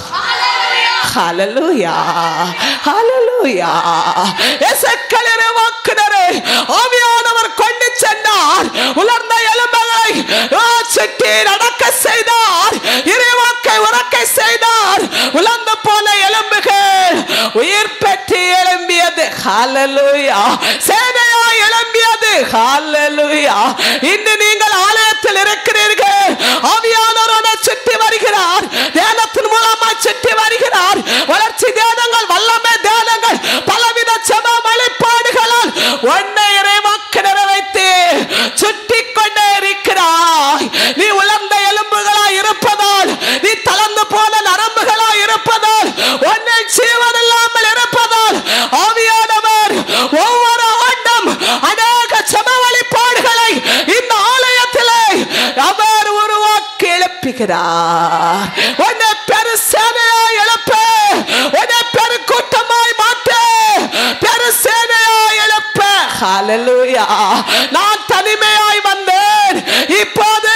ஹalleluya ஹalleluya எசேக்கியேல் இறைவாக்கினரை ஆவியானவர் கொண்டு சென்றார் உலர்ந்த எலும்புகளை ஆ, சுற்றி நடக்க செய்தார் இறைவாக்கை உறக்க செய்தார் உலர்ந்து போன எலும்புகள் உயிர் பெற்று எழும்பியது ஹalleluya சேனையா எழும்பியது ஹalleluya இன்று நீங்கள் ஆலயத்தில் இருக்கிறீர்கள் ஆவியானவர் உன்னை சுற்றி வருகிறார் தியானத்தின் மூலமா சுற்றி வருகிறார் வளர்ச்சி தியானங்கள் வல்லமை தியானங்கள் பலவித செப வழிபாடுகளால் உன்னை இறைவாக்கு நிறைவைத்து சுற்றி கொண்டே இருக்கிறாய் நீ உலர்ந்த எலும்புகளாய் இருப்பதால் நீ தளர்ந்து போன நரம்புகளாய் இருப்பதால் உன்னை ஜீவன் இல்லாமல் இருப்பதால் ஆவியானவர் ஒவ்வொரு ஆண்டும் அநேக செப வழிபாடுகளை இந்த ஆலயத்திலே அவர் உருவாக்கி எழுப்புகிறார் உன்னை பெரு சேனையாய் எழுப்ப உன்னை பெரு கூட்டமாய் மாற்ற பெரு சேனையாய் எழுப்ப ஹalleluya நான் தனிமையாய் வந்தேன் இப்போது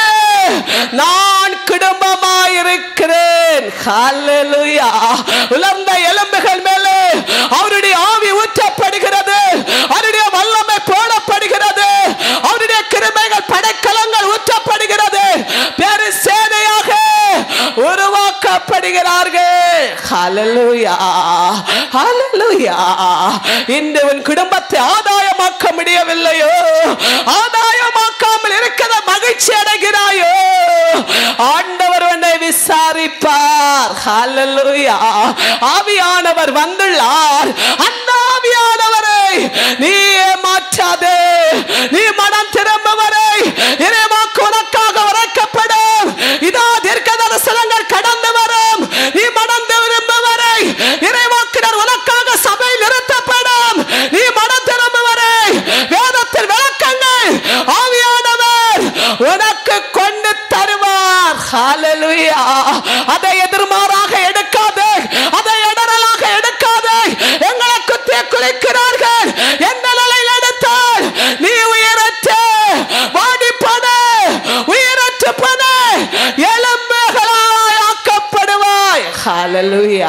நான் குடும்பமாய் இருக்கிறேன் ஹalleluya உலர்ந்த எலும்புகள் மேலே அவருடைய ஆவி ஊற்றப்படுகிறது அவருடைய வல்லமை போடப்படுகிறது அவருடைய கிருமைகள் படைக்கலங்கள் ஊற்றப்படுகிறது பெரு சேனையாக உருவாக்கப்படுகிறார்கள் ஹalleluya ஹalleluya இன்று உன் குடும்பத்தை ஆதாயமாக்க முடியவில்லையோ ஆதாயமாக்காமல் இருக்கிற மகிழ்ச்சி அடைகிறாயோ ஆண்டவர் உன்னை விசாரிப்பார் ஹalleluya ஆவியானவர் வந்துள்ளார் அந்த ஆவியானவரை நீ ஏமாற்றாதே நீ மனம் திரும்பவரை இறைவாக்கு உனக்காக உரைக்கப்படும் இதா தீர்க்க தரிசனங்கள் கடந்து வரும் நீ மனம் திரும்பவரை இறைவாக்கினர் உனக்காக சபை நிறுத்தப்படும் நீ மனம் திரும்பவரை வேதத்தில் விளக்கங்கள் ஆவியானவர் உனக்கு கொண்டு தருவார் ஹalleluya அதை எதிர்மாறாக எடுக்காதே அதை இடரலாக எடுக்காதே எங்களை குத்தி குளிக்கிறார்கள் எந்த நிலையில் எடுத்தால் நீ உயிரற்ற வாடிப்பட உயிரற்ற பட எலும்புகளாய் ஆக்கப்படுவாய் ஹalleluya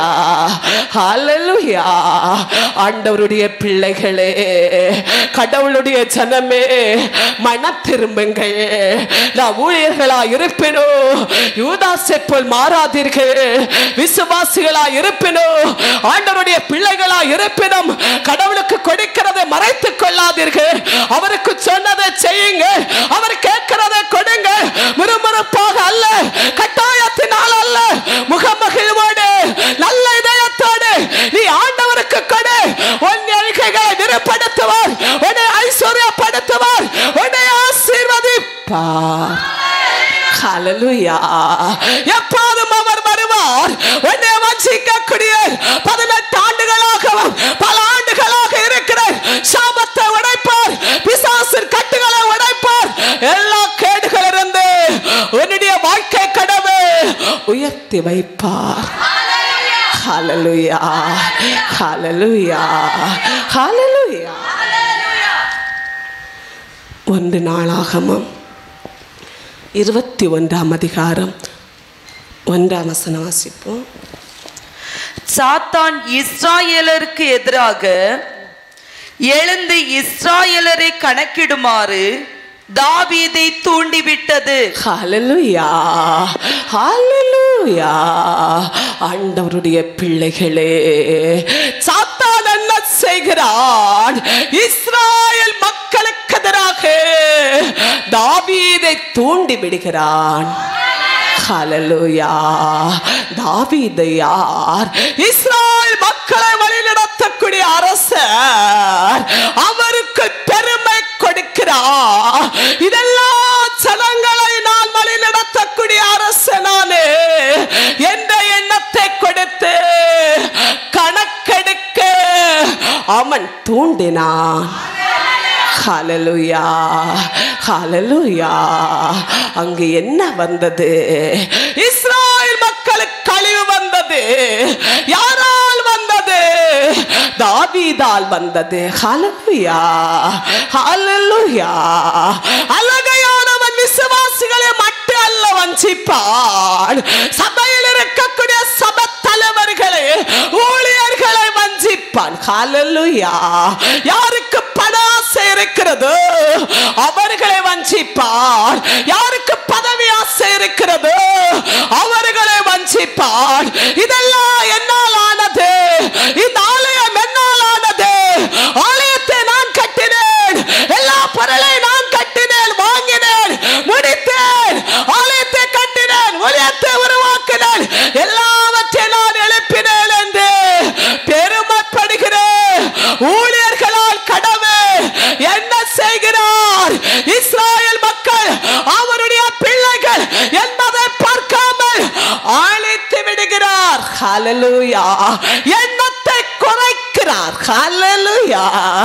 ஹalleluya ஆண்டவருடைய பிள்ளைகளே கடவுளுடைய ஜனமே மன திரும்புங்கள் நான் ஊழியர்களா இருப்பினோ யூதாசை போல் மாறாதீர்கள் விசுவாசிகளா இருப்பினோ ஆண்டவருடைய பிள்ளைகளா இருப்பினும் கடவுளுக்கு கொடுக்கிறதை மறைத்துக் கொள்ளாதீர்கள் அவருக்கு சொன்னதை செய்யுங்க அவர் கேட்கிறதை கொடுங்க முறுமுறுப்பாக அல்ல கட்டாயத்தினால் அல்ல முகமகிழ்வோடு நல்ல இதயத்தோடு நீ ஆண்டவருக்கு கொடு உன் எழுகைகளை விருப்படுத்துவார் உன்னை ஐஸ்வர்யப்படுத்துவார் உன்னை ஆசீர்வதிப்பார் ஹalleluya எப்போதும் அவர் வருவார் உன்னை வஞ்சிக்கக்கூடிய பதினெட்டு ஆண்டுகளாகவும் பல ஆண்டுகளாக இருக்கிற சாபத்தை உடைப்பார் பிசாசின் கட்டுகளை உடைப்பார் எல்லா கேடுகளிலிருந்து உன்னுடைய வாழ்க்கை கடவுள் உயர்த்தி வைப்பார் ஹalleluya ஹalleluya ஹalleluya ஒன்று நாளாகமம் இருபத்தி ஒன்றாம் அதிகாரம் ஒன்றாம் வசனம் வாசிப்போம் சாத்தான் இஸ்ராயேலருக்கு எதிராக எழுந்து இஸ்ராயேலரை கணக்கிடுமாறு தாவீதை தூண்டிவிட்டது ஹalleluya ஹalleluya ஆண்டவருடைய பிள்ளைகளே சாத்தான் என்ன செய்கிறான் இஸ்ராயல் மக்களுக்கு எதிராக தாவீதை தூண்டி விடுகிறான் ஹalleluya தாவீது யார் இஸ்ராயல் மக்களை வழிநடத்தக்கூடிய அரசர் அவருக்கு பெருமை கொடுக்கிறார் இதெல்லாம் சனங்களை நான் வழி நடத்தக்கூடிய அரசனானே என்ற எண்ணத்தை கொடுத்து கணக்கெடுக்க அவன் தூண்டினான் ஹalleluya ஹalleluya அங்கு என்ன வந்தது இஸ்ராயல் மக்களுக்கு கழிவு வந்தது யாரால் வந்தது தாவீதால் வந்தது ஹalleluya ஹalleluya அழகையானவன் விசுவாசிகளை மட்டும் அல்ல வஞ்சிப்பான் சபையில் இருக்கக்கூடிய சபை தலைவர்களை ஊழியர்களை வஞ்சிப்பான் ஹalleluya யாருக்கு பண ஆசை இருக்கிறது அவர்களை வஞ்சிப்பார் யாருக்கு பதவி ஆசை இருக்கிறது அவர்களை வஞ்சிப்பார் இதெல்லாம் என்னால் ஆனது இந்த ஆலயம் என்னால் ஆனது ஆலயத்தை நான் கட்டினேன் எல்லா பொருளை நான் கட்டினேன் வாங்கினேன் முடித்தேன் ஆலயத்தை கட்டினேன் ஊழியத்தை உருவாக்கினேன் எல்லாவற்றை நான் எழுப்பினேன் என்று பெருமைப்படுகிறேன் ஊழியர்களால் கடமை என்ன செய்கிறார் இஸ்ராயல் மக்கள் அவருடைய பிள்ளைகள் என்பதை பார்க்காமல் அழித்து விடுகிறார் ஹalleluya எண்ணத்தை குறைக்கிறார் ஹalleluya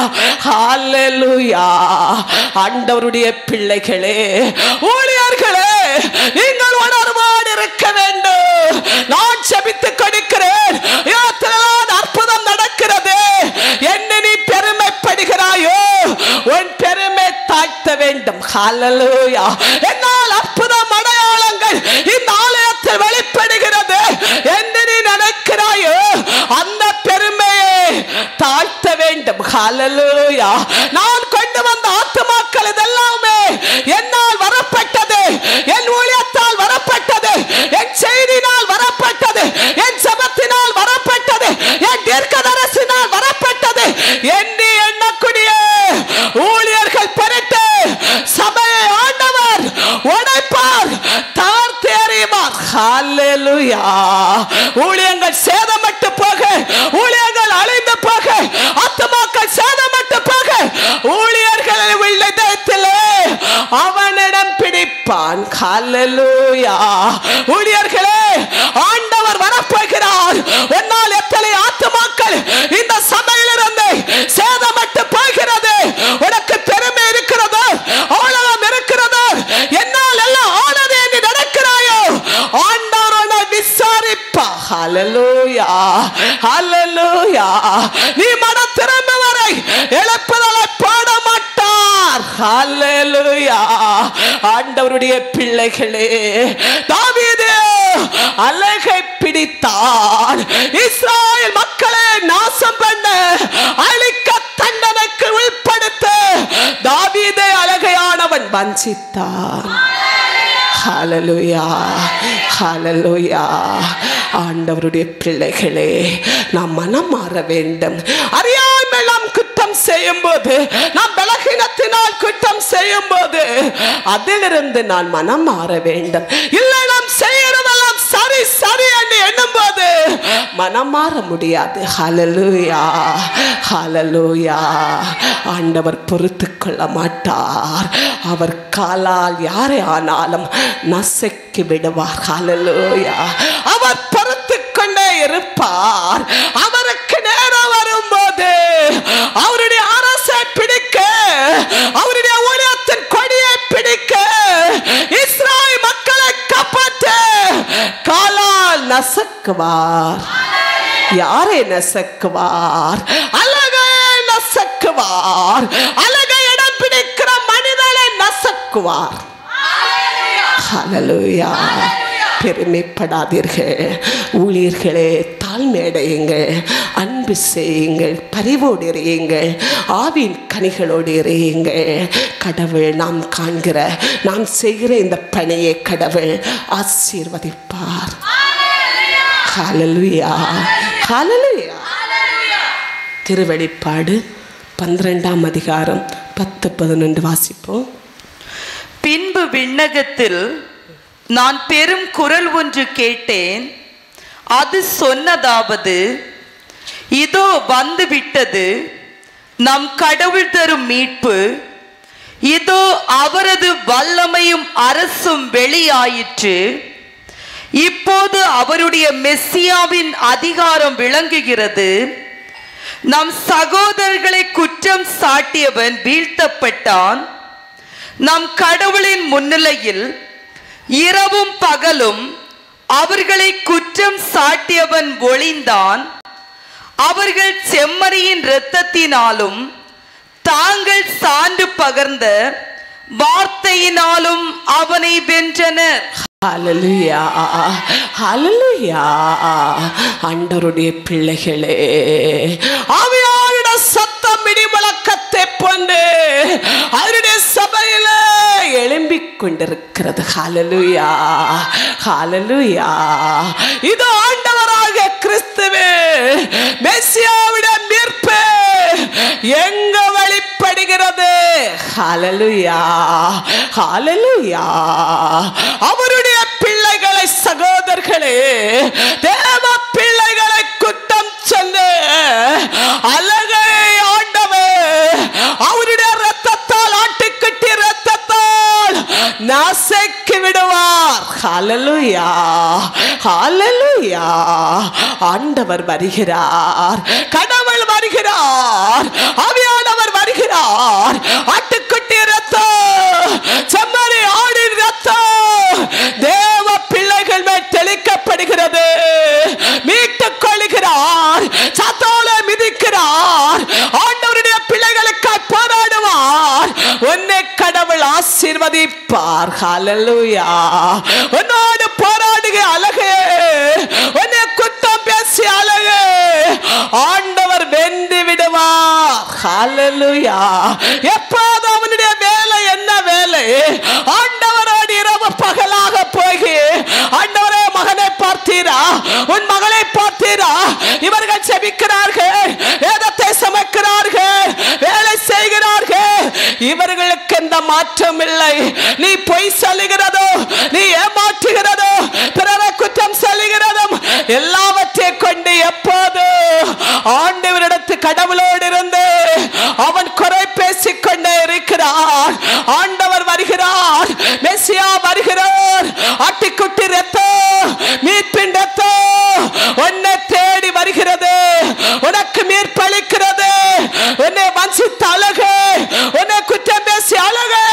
ஹalleluya ஆண்டவருடைய பிள்ளைகளே ஊழியர்களே நீங்கள் உணர்வோடு இருக்க வேண்டும் நான் செபித்துக் கொடுக்கிறேன் இதெல்லாம் அற்புதம் நடக்கிறது என்ன நீ பெருமைப்படுகிறாயோ உன் பெருமை தாழ்த்த வேண்டும் ஹalleluya என்னால் அற்புதம் அடையாளங்கள் இந்த ஆலயத்தில் வெளிப்படுகிறது என்று நீ நினைக்கிறாயோ அந்த பெருமையை தாழ்த்த வேண்டும் ஹalleluya நான் கொண்டு வந்த ஆத்துமாக்கள் இதெல்லாமே என்னால் வரப்பட்டது என் ஊழியத்தால் வரப்பட்டது என் செய்தினால் வரப்பட்டது என் சபத்தினால் வரப்பட்டது என் தீர்க்கதரசினால் வரப்பட்டது என்று எண்ணக்கூடிய ஊழியர்கள் பெருட்டு சபையை ஆண்டவர் உடைப்பார் தார்த்து எறிவார் ஹalleluya ஊழியங்கள் சேதமட்டு போக ஊழியங்கள் அழிந்து போக ஆத்துமாக்கள் சேதமட்டு போக ஊழியர்கள் உள்ளதத்திலே அவனிடம் பிடிப்பான் ஹalleluya ஊழியர்களே ஆண்டவர் வரப்போகிறார் உன்னால் எத்தனை ஆத்துமாக்கள் இந்த சபையிலிருந்து சேதமட்டு போகிறது உனக்கு பெருமை இருக்கிறது ஆழம் இருக்கிறது என்னால் எல்லாம் ஆனது என்று நடக்கிறாயோ ஆண்டவர் உன்னை விசாரிப்பா ஹalleluya ஹalleluya நீ மன திரும்ப வரை எழுப்புதலை பாட மாட்டார் ஹalleluya ஆண்டவருடைய பிள்ளைகளே தாவீது அழகை பிடித்தான் இஸ்ராயல் மக்களை நாசம் பண்ண அழிக்க தண்டனைக்கு உட்படுத்த தாவீதை அழகையானவன் வஞ்சித்தான் ஹalleluya ஹalleluya ஆண்டவருடைய பிள்ளைகளே நாம் மனம் மாற வேண்டும் அறியாமல் நாம் குற்றம் செய்யும் போது நாம் பலகீனத்தினால் குற்றம் செய்யும் போது அதிலிருந்து நான் மனம் மாற வேண்டும் இல்லை நாம் செய்யறதெல்லாம் சரி சரி என்று எண்ணும் போது மனம் மாற முடியாது ஹalleluya ஹalleluya ஆண்டவர் பொறுத்து கொள்ள மாட்டார் அவர் காலால் யாரை ஆனாலும் நசக்கி விடுவார் ஹalleluya அவர் பொறுத்து கொண்டே இருப்பார் அவருக்கு நேரம் வரும்போது அவருடைய அரசை பிடிக்க அவருடைய ஊழியத்தின் கொடியை பிடிக்க இஸ்ராயல் மக்களை காப்பாற்ற காலால் நசக்குவார் யாரை நசக்குவார் அழகை நசக்குவார் அழகை இடம் பிடிக்கிற மனிதனை நசக்குவார் ஹalleluya பெருமைப்படாதீர்கள் ஊழியர்களே தாழ் தாழ்மையடையுங்கள் அன்பு செய்யுங்கள் பரிவோடு இறையுங்கள் ஆவின் கனிகளோடு இறையுங்கள் கடவுள் நாம் காண்கிற நாம் செய்கிற இந்த பணியை கடவுள் ஆசீர்வதிப்பார் ஹalleluya ஹalleluya திருவெளிப்பாடு பன்னிரெண்டாம் அதிகாரம் பத்து பதினொன்று வாசிப்போம் பின்பு விண்ணகத்தில் நான் பெரும் குரல் ஒன்று கேட்டேன் அது சொன்னதாவது இதோ வந்து விட்டது நம் கடவுள் தரும் மீட்பு இதோ அவரது வல்லமையும் அரசும் வெளியாயிற்று இப்போது அவருடைய மெஸ்ஸியாவின் அதிகாரம் விளங்குகிறது நம் சகோதரர்களை குற்றம் சாட்டியவன் வீழ்த்தப்பட்டான் நம் கடவுளின் முன்னிலையில் இரவும் பகலும் அவர்களை குற்றம் சாட்டியவன் ஒளிந்தான் அவர்கள் செம்மறியின் இரத்தத்தினாலும் தாங்கள் சான்று பகர்ந்த வார்த்தையினாலும் அவனை வென்றனர் ஹalleluya ஹalleluya ஆண்டவருடைய பிள்ளைகளே ஆவியாருட சத்தம் இடி முழக்கத்தை போன்று அவருடைய சபையில எழும்பிக் கொண்டிருக்கிறது ஹalleluya ஹalleluya இது ஆண்டவராக கிறிஸ்துவே மெசியாவுடைய மீட்பு எங்க வெளிப்படுகிறது ஹalleluya ஹalleluya அவருடைய பிள்ளைகளை சகோதரர்களே தேவ பிள்ளைகளை குற்றம் சொல்லு அழகை ஆண்டவர் அவருடைய ரத்தத்தால் ஆட்டுக்குட்டி ரத்தத்தால் நாசைக்கு விடுவார் ஹalleluya ஹalleluya ஆண்டவர் வருகிறார் கடவுள் வருகிறார் ஆவியானவர் வருகிறார் ஆட்டுக்குட்டி ரத்தம் செம்மறி ஆடின் ரத்தம் தேவ பிள்ளைகள் மேல் தெளிக்கப்படுகிறது மீட்டுக் கொள்கிறார் சத்தோல மிதிக்கிறார் ஆண்டவருடைய பிள்ளைகளுக்கு போராடுவார் உன்னை கடவுள் ஆசீர்வதிப்பார் ஹalleluya உன்னோடு போராடுக அழகே உன்னை குத்தம் பேசி அழகே ஆண்டவர் வென்று விடுவார் ஹalleluya எப்போது அவனுடைய வேலை என்ன வேலை ஆண்டவரோடு இரவு பகலாக போய் ஆண்டவரே மகனை பார்த்தீரா உன் மகளை பார்த்தீரா இவர்கள் செபிக்கிறார்கள் வேதத்தை சமைக்கிறார்கள் வேலை செய்கிறார்கள் இவர்களுக்கு எந்த மாற்றம் இல்லை நீ பொய் சொல்லுகிறதோ நீ ஏமாற்றுகிறதோ பிறரை குற்றம் சொல்லுகிறதும் எல்லாவற்றை கொண்டு எப்போது ஆண்டவரிடத்து கடவுளோடு இருந்து அவன் குறை பேசிக் கொண்டே இருக்கிறார் ஆண்டவர் வருகிறார் மெஸ்ஸியா வருகிறார் ஆட்டுக்குட்டி ரத்தம் மீட்பின் ரத்தம் உன்னை தேடி வருகிறது உனக்கு மீட்பளிக்கிறது உன்னை வஞ்சித்த அழகு உன்னை குற்றம் பேசி அழகு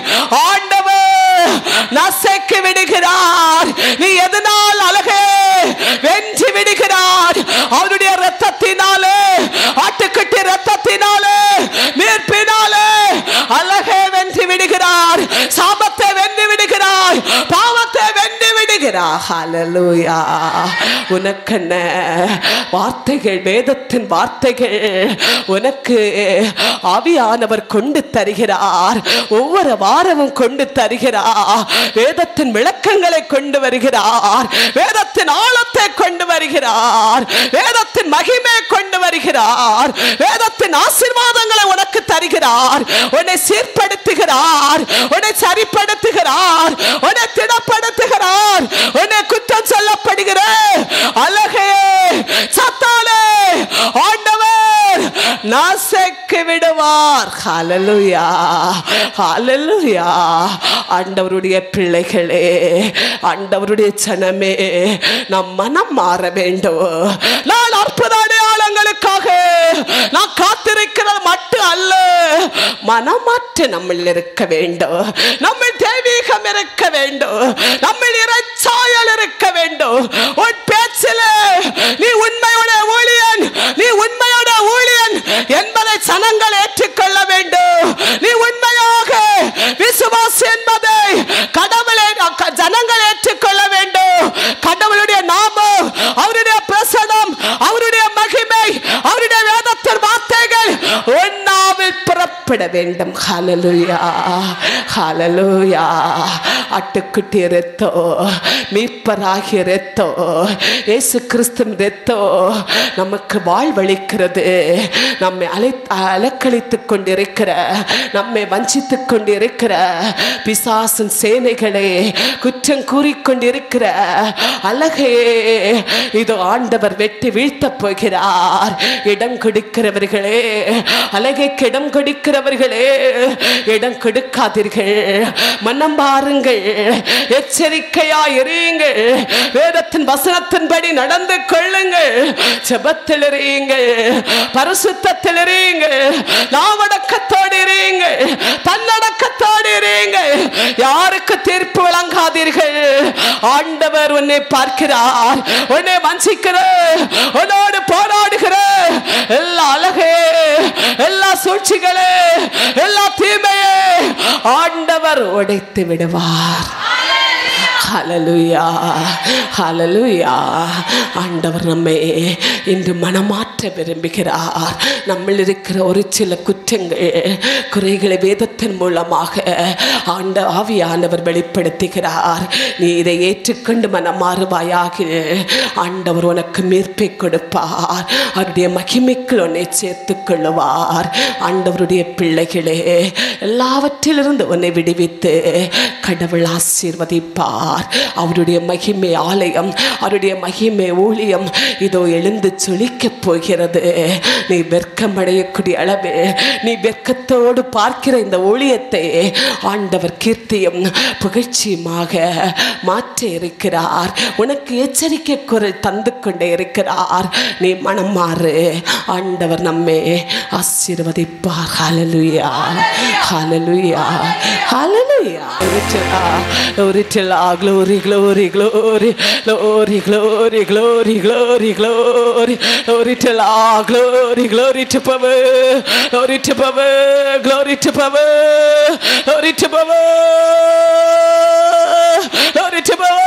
ஆண்டவர் நசைக்கு விடுகிறார் நீ எதனால் அழகே வென்று விடுகிறார் அவருடைய ரத்தத்தினாலே ஆட்டுக்குட்டி ரத்தத்தினாலே மீட்பினாலே அழகே வென்று விடுகிறார் சாபத்தை வென்று விடுகிறார் பாவத்தை வென்று விடுகிறார் ஹalleluya உனக்கென்ன வார்த்தைகள் வேதத்தின் வார்த்தைகள் உனக்கு ஆவியானவர் கொண்டு தருகிறார் ஒவ்வொரு வாரமும் கொண்டு தருகிறார் வேதத்தின் விளக்கங்களை கொண்டு வருகிறார் வேதத்தின் ஆழத்தை கொண்டு வருகிறார் வேதத்தின் மகிமை கொண்டு வருகிறார் வேதத்தின் ஆசீர்வாதங்களை உனக்கு தருகிறார் உன்னை சீர்படுத்துகிறார் உன்னை சரிப்படுத்துகிறார் உன்னை திடப்படுத்துகிறார் உன்னை குற்றம் சொல்லப்படுகிற அழகே சத்தாலே ஆண்டவர் நாசைக்கு விடுவார் ஹalleluya ஹalleluya ஆண்டவருடைய பிள்ளைகளே ஆண்டவருடைய ஜனமே நம் மனம் மாற வேண்டும் நான் அற்புத அடையாளங்களுக்காக நான் காத்திருக்கிறது மட்டும் அல்ல மனமாற்று நம்மில் இருக்க வேண்டும் நம்ம தெய்வீகம் இருக்க வேண்டும் நம்ம இறைச்சாயல் இருக்க வேண்டும் உன் பேச்சில் நீ உண்மையோட ஊழியன் நீ உண்மையோட ஊழியன் என்பதை ஜனங்கள் ஏற்றுக்கொள்ள வேண்டும் நீ உண்மையாக விசுவாசி என்பதை கடவுளை ஜனங்கள் ஏற்றுக்கொள்ள வேண்டும் கடவுளுடைய நாமம் அவருடைய பிரசனம் வேண்டும் ஹalleluya ஹalleluya ஆட்டுக்குட்டி ரத்தோ மீட்பராகிய ரத்தோ இயேசு கிறிஸ்துவின் ரத்தோ நமக்கு வாழ்வளிக்கிறது நம்மை அலை அலக்களித்துக் கொண்டிருக்கிற நம்மை வஞ்சித்துக் கொண்டிருக்கிற பிசாசின் சேனைகளே குற்றம் கூறிக்கொண்டிருக்கிற அழகே இதோ ஆண்டவர் வெட்டி வீழ்த்தப் போகிறார் இடம் கொடுக்கிறவர்களே அழகைக்கு இடம் கொடுக்கிறவர்களே இடம் கொடுக்காதீர்கள் மனம் பாருங்கள் எச்சரிக்கையா இருங்கள் வேதத்தின் வசனத்தின்படி நடந்து கொள்ளுங்கள் ஜெபத்தில் இருங்கள் பரிசுத்தத்தில் இருங்கள் நாவடக்கத்தோடு இருங்கள் தன்னடக்கத்தோடு இருங்கள் யாருக்கு தீர்ப்பு வழங்காதீர்கள் ஆண்டவர் உன்னை பார்க்கிறார் உன்னை வஞ்சிக்கிற உன்னோடு போராடுகிற எல்லா அழகே எல்லா சூழ்ச்சிகளே எல்லா தீமையே ஆண்டவர் உடைத்து விடுவார் ஹalleluya ஹalleluya ஆண்டவர் நம்மை இன்று மனமாற்ற விரும்புகிறார் நம்மில் இருக்கிற ஒரு சில குற்றங்கள் குறைகளை வேதத்தின் மூலமாக ஆண்ட ஆவியானவர் வெளிப்படுத்துகிறார் நீ இதை ஏற்றுக்கொண்டு மனமாறுவாயாக ஆண்டவர் உனக்கு மீட்பை கொடுப்பார் அவருடைய மகிமைக்குள் உன்னை சேர்த்துக் கொள்ளுவார் ஆண்டவருடைய பிள்ளைகளே எல்லாவற்றிலிருந்து உன்னை விடுவித்து கடவுள் ஆசீர்வதிப்பார் அவருடைய மகிமை ஆலயம் அவருடைய மகிமை ஊழியம் இதோ எழுந்து சொலிக்கப் போகிறது நீ வெட்கமடையக்கூடிய அளவு நீ வெட்கத்தோடு பார்க்கிற இந்த ஊழியத்தை ஆண்டவர் கீர்த்தியும் புகழ்ச்சியுமாக மாற்ற இருக்கிறார் உனக்கு எச்சரிக்கை குரல் தந்து கொண்டே இருக்கிறார் நீ மனம் மாறு ஆண்டவர் நம்மை ஆசீர்வதிப்பார் ஹalleluya ஹalleluya ஹalleluya glory to God glory glory glory glory glory glory glory glory glory to God glory glory to power glory to power glory to power glory to power glory to power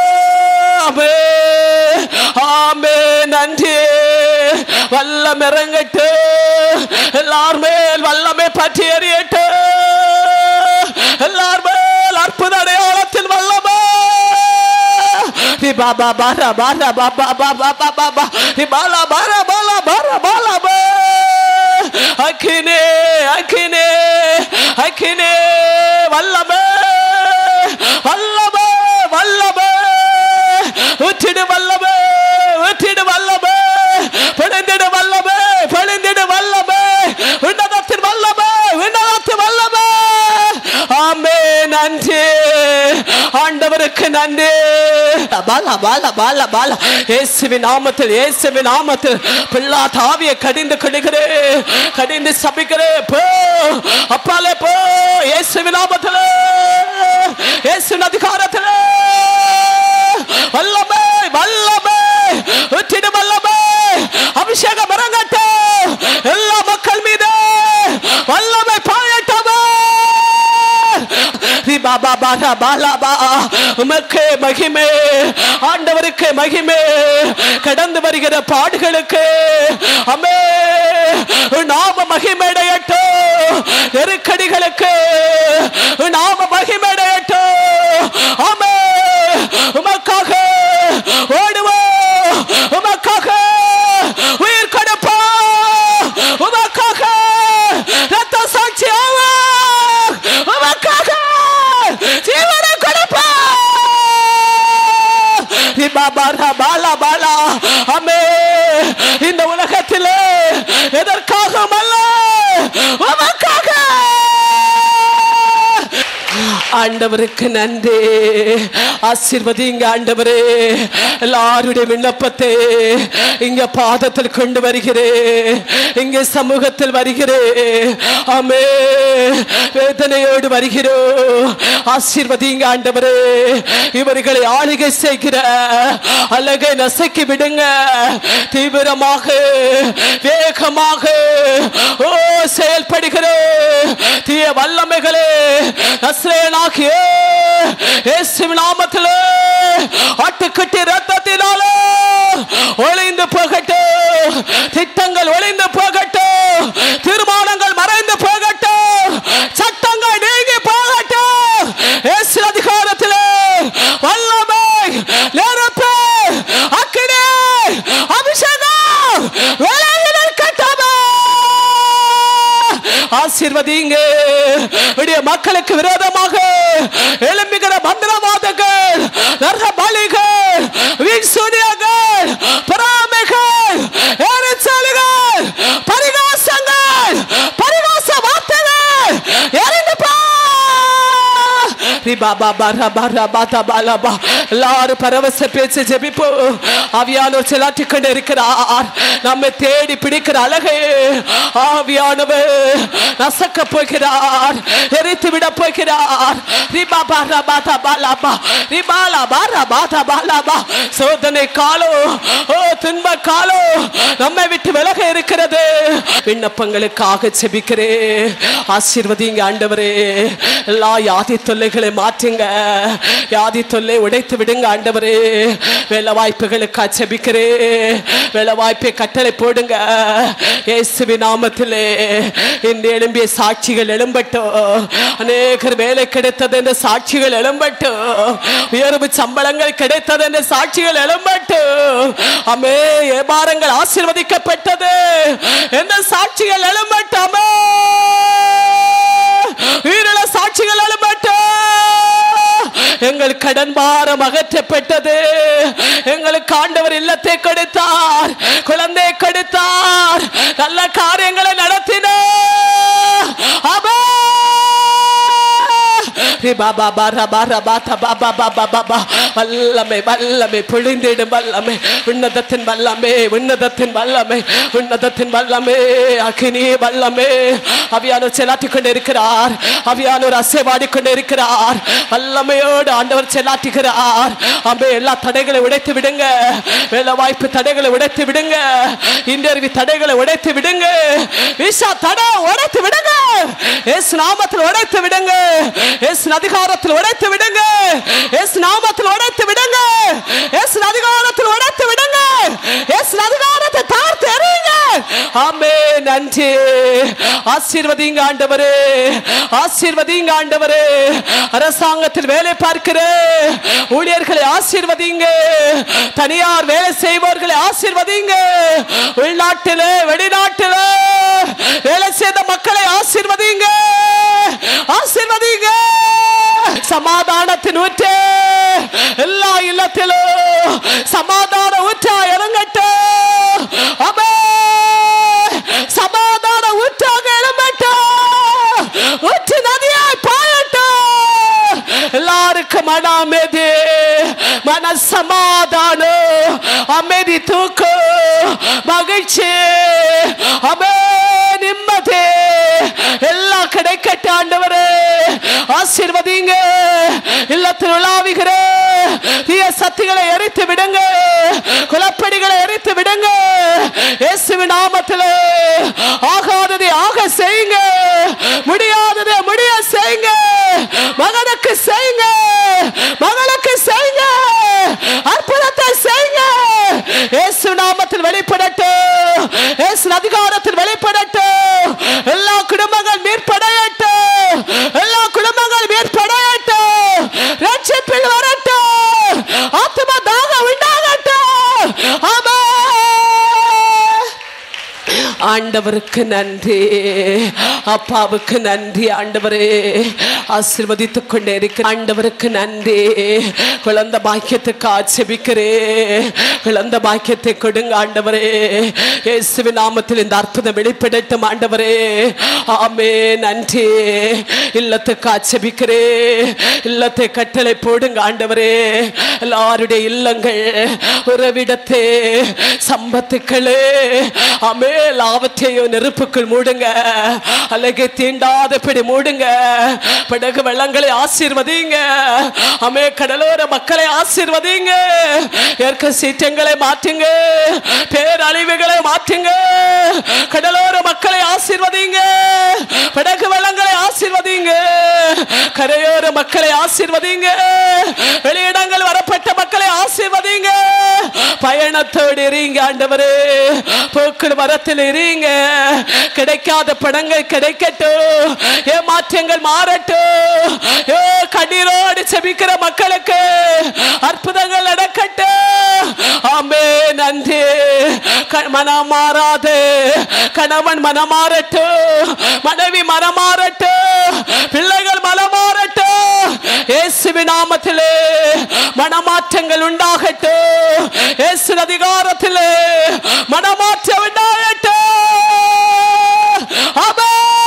ஆமென் ஆமென் நன்றி வல்லம் இறங்கட்டு எல்லார் மேல் வல்லமை பற்றி எறியட்டு எல்லார் மேல் அற்புத அடையாளத்தின் வல்லமை ரி பாபா பாரா பாரா பாபா பாபா பாபா பா ரி பாலா பாரா பாலா பாரா பாலா பா அக்கினே அக்கினே அக்கினே வல்லமே வல்லமே வல்லமே ஊற்றிடு வல்லமே ஊற்றிடு வல்லமே பிழைந்திடு வல்லமே பிழைந்திடு வல்லமே உன்னதத்தின் வல்லமே உன்னதத்தின் வல்லமே ஆமே நன்றி ஆண்டவருக்கு நன்றி பாலா பாலா பாலா பாலா இயேசுவின் நாமத்தில் இயேசுவின் நாமத்தில் பிள்ளா தாவிய கடிந்து கொள்கிறே கடிந்து சபிக்கிறே போ அப்பாலே போ இயேசுவின் நாமத்தில் இயேசுவின் அதிகாரத்தில் வல்லமே வல்லமே உச்சிடு வல்லமே அபிஷேகம் இறங்கட்டும் எல்லா மக்கள் மீது வல்லமை பாயட்டமே பாபா பாலா பாலா பா உமக்கு மகிமே ஆண்டவருக்கு மகிமே கடந்து வருகிற பாடுகளுக்கு அமே நாம மகிமையடையட்டும் நெருக்கடிகளுக்கு நாம மகிமையடையட்டும் ஆமே உமக்காக ஓடுவோம் உமக்காக உயிர் கொடுப்போம் உமக்காக ரத்த சாட்சி ஆவோம் உமக்காக ஜீவனை கொடுப்போம் பாபா பாலா பாலா அமே இந்த உலகத்திலே எதற்காக அல்ல உமக்காக ஆண்டவருக்கு நன்றி ஆசீர்வதிங்க ஆண்டவரே எல்லாருடைய விண்ணப்பத்தை இங்க பாதத்தில் கொண்டு வருகிறேன் இங்க சமூகத்தில் வருகிறேன் ஆமே வேதனையோடு வருகிறோம் ஆசீர்வதிங்க ஆண்டவரே இவர்களை ஆளுகை செய்கிற அழகை நசைக்கி விடுங்க தீவிரமாக வேகமாக ஓ செயல்படுகிற தீய வல்லமைகளே நஸ்ரேனாகிய இயேசுவின் நாமத்திலே ஆட்டுக்குட்டி ரத்தத்தினாலே ஒளிந்து போகட்டும் திட்டங்கள் ஒளிந்து போகட்டும் தீர்மானங்கள் மறைந்து போகட்டும் மக்களுக்கு விரோதமாக எழும்புகிற மந்திரவாதங்கள் நரக பலிகள் வீண் சூனியங்கள் பொறாமைகள் எரிச்சல்கள் பரிகாசங்கள் பரிகாச வார்த்தைகள் எரிந்து போ எல்லாரும் பரவச பேச்சு ஜெபிப்போ ஆவியானவர் செலாட்டி கொண்டு இருக்கிறார் நம்மை தேடி பிடிக்கிற அழகே ஆவியானவர் நசக்க போகிறார் எரித்து விட போகிறார் ரிபா பாரா பாதா பாலாபா ரிபாலா பாரா பாதா பாலாபா சோதனை காலம் ஓ துன்ப காலம் நம்மை விட்டு விலக இருக்கிறது விண்ணப்பங்களுக்காக செபிக்கிறேன் ஆசீர்வதிங்க ஆண்டவரே எல்லா யாதி தொல்லைகளை மாற்றுங்க யாதி தொல்லை உடைத்து விடுங்க ஆண்டவரே வேலை வாய்ப்புகளுக்கு செபிக்கிறேன் வேலை வாய்ப்பை கட்டளை போடுங்க இயேசுவி நாமத்திலே இந்த எழும்பிய சாட்சிகள் எழும்பட்டும் அநேகர் வேலை கிடைத்தது என்ற சாட்சிகள் எழும்பட்டும் உயர்வு சம்பளங்கள் கிடைத்தது என்ற சாட்சிகள் எழும்பட்டும் அமே ஏபாரங்கள் ஆசீர்வதிக்கப்பட்டது என்ற சாட்சிகள் எழும்பட்டாமே உயிரிழ சாட்சிகள் எழும்பட்டும் எங்கள் கடன் பாரம் அகற்றப்பட்டது எங்களுக்கு ஆண்டவர் இல்லத்தை கொடுத்தார் குழந்தை கொடுத்தார் நல்ல காரியங்களை நடத்தினார் ஆமென். ரிபாபா ரபா ரபா தபா பபா பபா வல்லமை வல்லமை பொழிந்திடும் வல்லமை உன்னதத்தின் வல்லமை உன்னதத்தின் வல்லமை உன்னதத்தின் வல்லமை அக்னி வல்லமை அவியானோர் செலாட்டி கொண்டு இருக்கிறார் அவியானோர் அசைவாடி கொண்டு இருக்கிறார் வல்லமையோடு ஆண்டவர் செலாட்டுகிறார் அம்பே எல்லா தடைகளை உடைத்து விடுங்க வேலை வாய்ப்பு தடைகளை உடைத்து விடுங்க இன்டர்வியூ தடைகளை உடைத்து விடுங்க விசா தடை உடைத்து விடுங்க இயேசு நாமத்தில் உடைத்து விடுங்க இயேசு அதிகாரத்தில் உடைத்து விடுங்க இயேசு நாமத்தில் உடைத்து விடுங்க இயேசு அதிகாரத்தில் உடைத்து விடுங்க இயேசு அதிகாரத்தை தாழ்த்து எறியுங்க ஆமே நன்றி ஆசீர்வதிங்க ஆண்டவரே ஆசீர்வதிங்க ஆண்டவரே அரசாங்கத்தில் வேலை பார்க்கிற ஊழியர்களை ஆசீர்வதிங்க தனியார் வேலை செய்பவர்களை ஆசீர்வதிங்க உள்நாட்டிலே வெளிநாட்டிலே வேலை செய்த மக்களை ஆசீர்வதிங்க ஆசீர்வதிங்க சமாதானத்தின் ஊற்றே எல்லா இல்லத்திலும் சமாதான ஊற்றா இறங்கட்டும் அமே சமாதான ஊற்றாக இறங்கட்டும் ஊற்று நதியாய் பாயட்டும் எல்லாருக்கும் மன அமைதி மன சமாதானம் அமைதி தூக்கம் மகிழ்ச்சி அமே நிம்மதி எல்லாம் கிடைக்கட்டும் ஆண்டவரே ஆசீர்வதிங்க இல்லத்தில் உலாவுகிற தீய சக்திகளை எரித்து விடுங்க குலப்படிகளை எரித்து விடுங்க இயேசுவின் நாமத்தில் ஆகாததை ஆக செய்யுங்க முடியாததை முடிய செய்யுங்க மகனுக்கு செய்யுங்க மகளுக்கு செய்யுங்க அற்புதத்தை செய்யுங்க இயேசு நாமத்தில் வெளிப்படட்டும் இயேசு அதிகாரத்தில் வெளிப்படட்டும் எல்லா குடும்பங்கள் மீட்படையட்டும் எல்லா குடும்பங்கள் மீட்படையட்டும் ரட்சிப்பில் வரட்டும் ஆத்ம தாகம் உண்டாகட்டும் ஆமென் ஆண்டவருக்கு நன்றி அப்பாவுக்கு நன்றி ஆண்டவரே ஆசீர்வதித்துக் கொண்டே இருக்கிற ஆண்டவருக்கு நன்றி குழந்தை பாக்கியத்துக்கு ஆட்சேபிக்கிறே குழந்தை பாக்கியத்தை கொடுங்க ஆண்டவரே இயேசுவின் நாமத்தில் இந்த அற்புதம் வெளிப்படட்டும் ஆண்டவரே ஆமே நன்றி இல்லத்துக்கு ஆட்சேபிக்கிறே இல்லத்தை கட்டளை போடுங்க ஆண்டவரே எல்லாருடைய இல்லங்கள் உறவிடத்தே சம்பத்துக்களே அமே லாவற்றையும் நெருப்புக்குள் மூடுங்க அழகை தீண்டாதபடி மூடுங்க படகு வெள்ளங்களை ஆசீர்வதிங்க அமே கடலோர மக்களை ஆசீர்வதிங்க ஏற்க சீற்றங்களை மாற்றுங்க பேரழிவுகளை மாற்றுங்க கடலோர மக்களை ஆசீர்வதிங்க படகு வெள்ளங்களை ஆசீர்வதிங்க கரையோர மக்களை ஆசீர்வதிங்க வெளியிடங்கள் வரப்பட்ட மக்களை ஆசீர்வதிங்க பயணத்தோடு இருங்க ஆண்டவரே போக்குள் வரத்தில் இருங்க கிடைக்காத பணங்கள் கிடைக்கட்டும் ஏமாற்றங்கள் மாறட்டும் ஏ கண்ணீரோடு செபிக்கிற மக்களுக்கு அற்புதங்கள் நடக்கட்டும் ஆமே நன்றி க- மனம் மாறாது கணவன் மனம் மாறட்டும் மனைவி மனம் மாறட்டும் பிள்ளைகள் நாமத்திலே மனமாற்றங்கள் உண்டாகட்டும் இயேசு அதிகாரத்திலே மனமாற்றம் உண்டாகட்டும் ஆமென்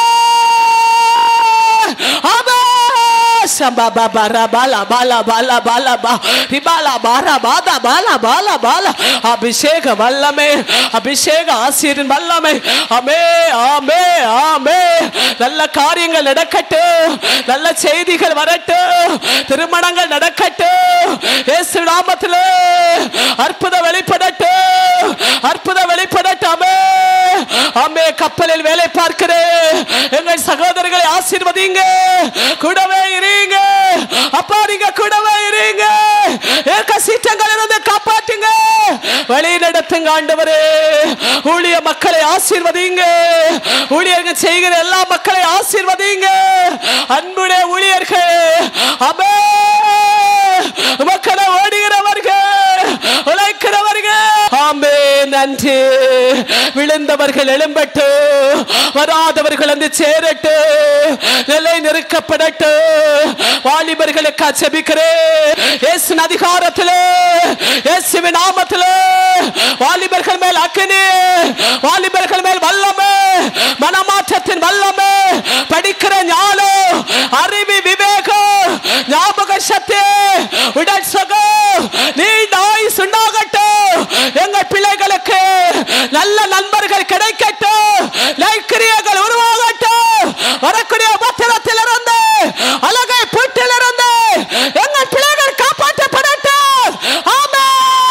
ஆமென் Shamba baba rabala bala bala bala ba ribala bara bada bala bala bala அபிஷேக வல்லமே அபிஷேக ஆசிரியன் வல்லமே அமே ஆமே ஆமே நல்ல காரியங்கள் நடக்கட்டும் நல்ல செய்திகள் வரட்டும் திருமணங்கள் நடக்கட்டும் இயேசு நாமத்திலே அற்புதம் வெளிப்படட்டும் அற்புதம் வெளிப்படட்டும் அமே அம்மே கப்பலில் வேலை பார்க்கிறேன் எங்கள் சகோதரர்களை ஆசீர்வதிங்க கூடவே இருங்க அப்பா நீங்க கூடவே இருங்க ஏற்க சீற்றங்கள் இருந்து காப்பாற்றுங்க வழி நடத்துங்க ஆண்டவரே ஊழிய மக்களை ஆசீர்வதிங்க ஊழியர்கள் செய்கிற எல்லா மக்களை ஆசீர்வதிங்க அன்புடைய ஊழியர்கள் அமே மக்களை ஓடுகிறவர்கள் உழைக்கிறவர்கள் ஆமே நன்றி விழுந்தவர்கள் எழும்பட்டு வராதவர்கள் வந்து சேரட்டு நிலை நிறுக்கப்படட்டு வாலிபர்களுக்கு செபிக்கிறேன் இயேசு அதிகாரத்திலே இயேசுவின் நாமத்திலே வாலிபர்கள் மேல் அக்கினி வாலிபர்கள் மேல் வல்லமே மனமாற்றத்தின் வல்லமே படிக்கிற ஞானம் அறிவி விவேகம் ஞாபக சக்தி உடல் சுகம் நீண்ட ஆயுசு உண்டாகட்டும் எங்கள் பிள்ளைகளுக்கு நல்ல நண்பர்கள் கிடைக்கட்டும் நைக்கிரியர்கள் உருவாகட்டும் வரக்கூடிய பத்திரத்தில் இருந்து அழகை பூட்டில் இருந்து எங்கள் பிள்ளைகள் காப்பாற்றப்படட்டும் ஆமென்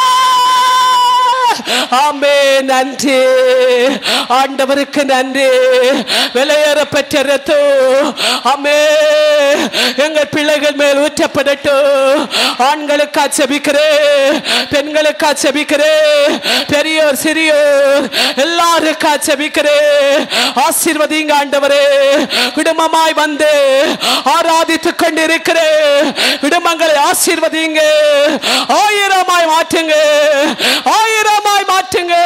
ஆமே நன்றி ஆண்டவருக்கு நன்றி விலையேற பெற்ற ரத்தம் ஆமே எங்கள் பிள்ளைகள் மேல் ஊற்றப்படட்டும் ஆண்களுக்கு செபிக்கிறேன் பெண்களுக்கு செபிக்கிறேன் பெரியோர் சிறியோர் எல்லாருக்கா செபிக்கிறேன் ஆசீர்வதிங்க ஆண்டவரே குடும்பமாய் வந்து ஆராதித்துக் கொண்டிருக்கிறேன் குடும்பங்களை ஆசீர்வதிங்க ஆயிரமாய் மாற்றுங்க ஆயிரமாய் மாற்றுங்க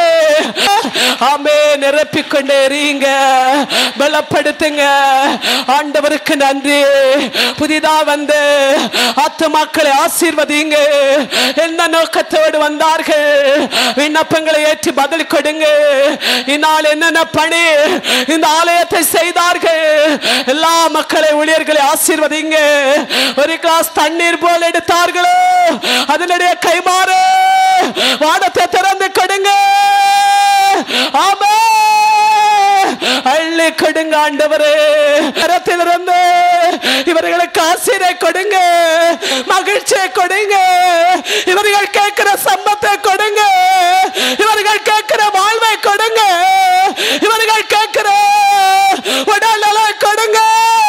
ஆமே நிரப்பிக் கொண்டே இருங்க பலப்படுத்துங்க ஆண்டவருக்கு நன்றி புதிதா வந்து ஆத்துமாக்களை ஆசீர்வதிங்க என்ன நோக்கத்தோடு வந்தார்கள் விண்ணப்பங்களை ஏற்றி பதில் கொடுங்க இந்நாள் என்னென்ன பணி இந்த ஆலயத்தை செய்தார்கள் எல்லா மக்களை ஊழியர்களை ஆசீர்வதிங்க ஒரு கிளாஸ் தண்ணீர் போல் எடுத்தார்களோ அதனுடைய கைமாறு வானத்தை திறந்து கொடுங்க ஆமே அள்ளி கொடுங்க ஆண்டவரே கரத்திலிருந்து இவர்களுக்கு ஆசிரியை கொடுங்க மகிழ்ச்சியை கொடுங்க இவர்கள் கேட்கிற சம்பத்தை கொடுங்க இவர்கள் கேட்கிற வாழ்வை கொடுங்க இவர்கள் கேட்கிற உடல் நலம் கொடுங்க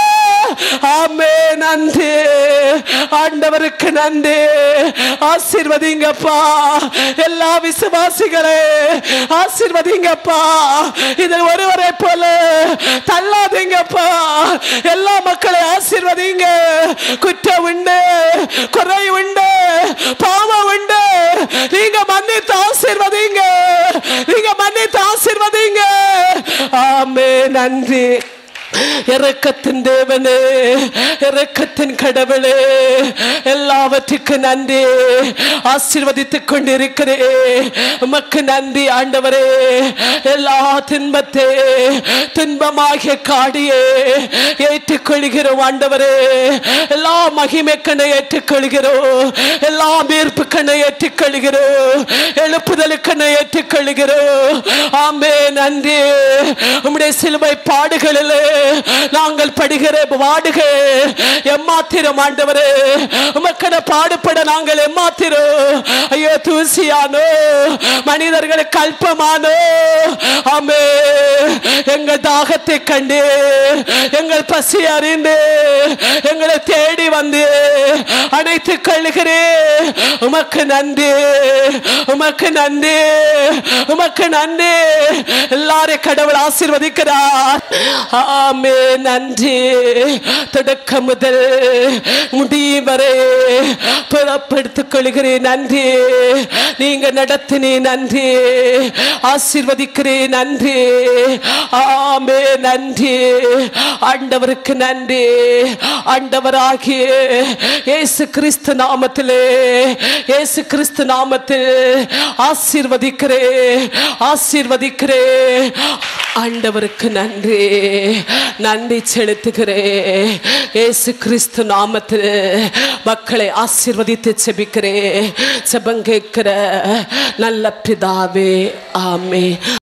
ஆமே நன்றி ஆண்டவருக்கு நன்றி ஆசீர்வதிங்கப்பா எல்லா விசுவாசிகளே ஆசீர்வதிங்கப்பா இதில் ஒருவரை போல தள்ளாதீங்கப்பா எல்லா மக்களை ஆசீர்வதிங்க குற்றம் உண்டு குறை உண்டு பாவம் உண்டு நீங்க மன்னித்து ஆசீர்வதிங்க நீங்க மன்னித்து ஆசீர்வதிங்க ஆமே நன்றி இறக்கத்தின் தேவனே இறக்கத்தின் கடவுளே எல்லாவற்றுக்கும் நன்றி ஆசீர்வதித்துக் கொண்டிருக்கிறேன் உமக்கு நன்றி ஆண்டவரே எல்லா துன்பத்தை துன்பமாகிய காடியே ஏற்றுக்கொள்கிறோம் ஆண்டவரே எல்லா மகிமைக்கனை ஏற்றுக்கொள்கிறோம் எல்லா மீட்புக்கனை ஏற்றுக்கொள்கிறோம் எழுப்புதலுக்கனை ஏற்றுக்கொள்கிறோம் ஆமே நன்றி உம்முடைய சிலுவை பாடுகளிலே நாங்கள் படுகிற பாடுகள் எம்மாத்திரம் ஆண்டவரே உமக்கென பாடுபட நாங்கள் எம்மாத்திரம் ஐயோ தூசியானோ மனிதர்களுக்கு அல்பமானோ ஆமே எங்கள் தாகத்தை கண்டு எங்கள் பசி அறிந்து எங்களை தேடி வந்து அணைத்துக் கொள்கிறேன் உமக்கு நன்றி உமக்கு நன்றி உமக்கு நன்றி எல்லாரையும் கடவுள் ஆசீர்வதிக்கிறார் ஆமே நன்றி தொடக்கம் முதல் முடியும் வரை புறப்படுத்திக் கொள்கிறேன் நன்றி நீங்க நடத்தினே நன்றி ஆசீர்வதிக்கிறேன் நன்றி ஆமே நன்றி ஆண்டவருக்கு நன்றி ஆண்டவராகிய இயேசு கிறிஸ்து நாமத்திலே இயேசு கிறிஸ்து நாமத்தில் ஆசீர்வதிக்கிறே ஆசீர்வதிக்கிறே ஆண்டவருக்கு நன்றி நன்றி செலுத்துகிறே இயேசு கிறிஸ்து நாமத்தில் மக்களை ஆசீர்வதித்து செபிக்கிறே செபம் கேட்கிற நல்ல பிதாவே ஆமே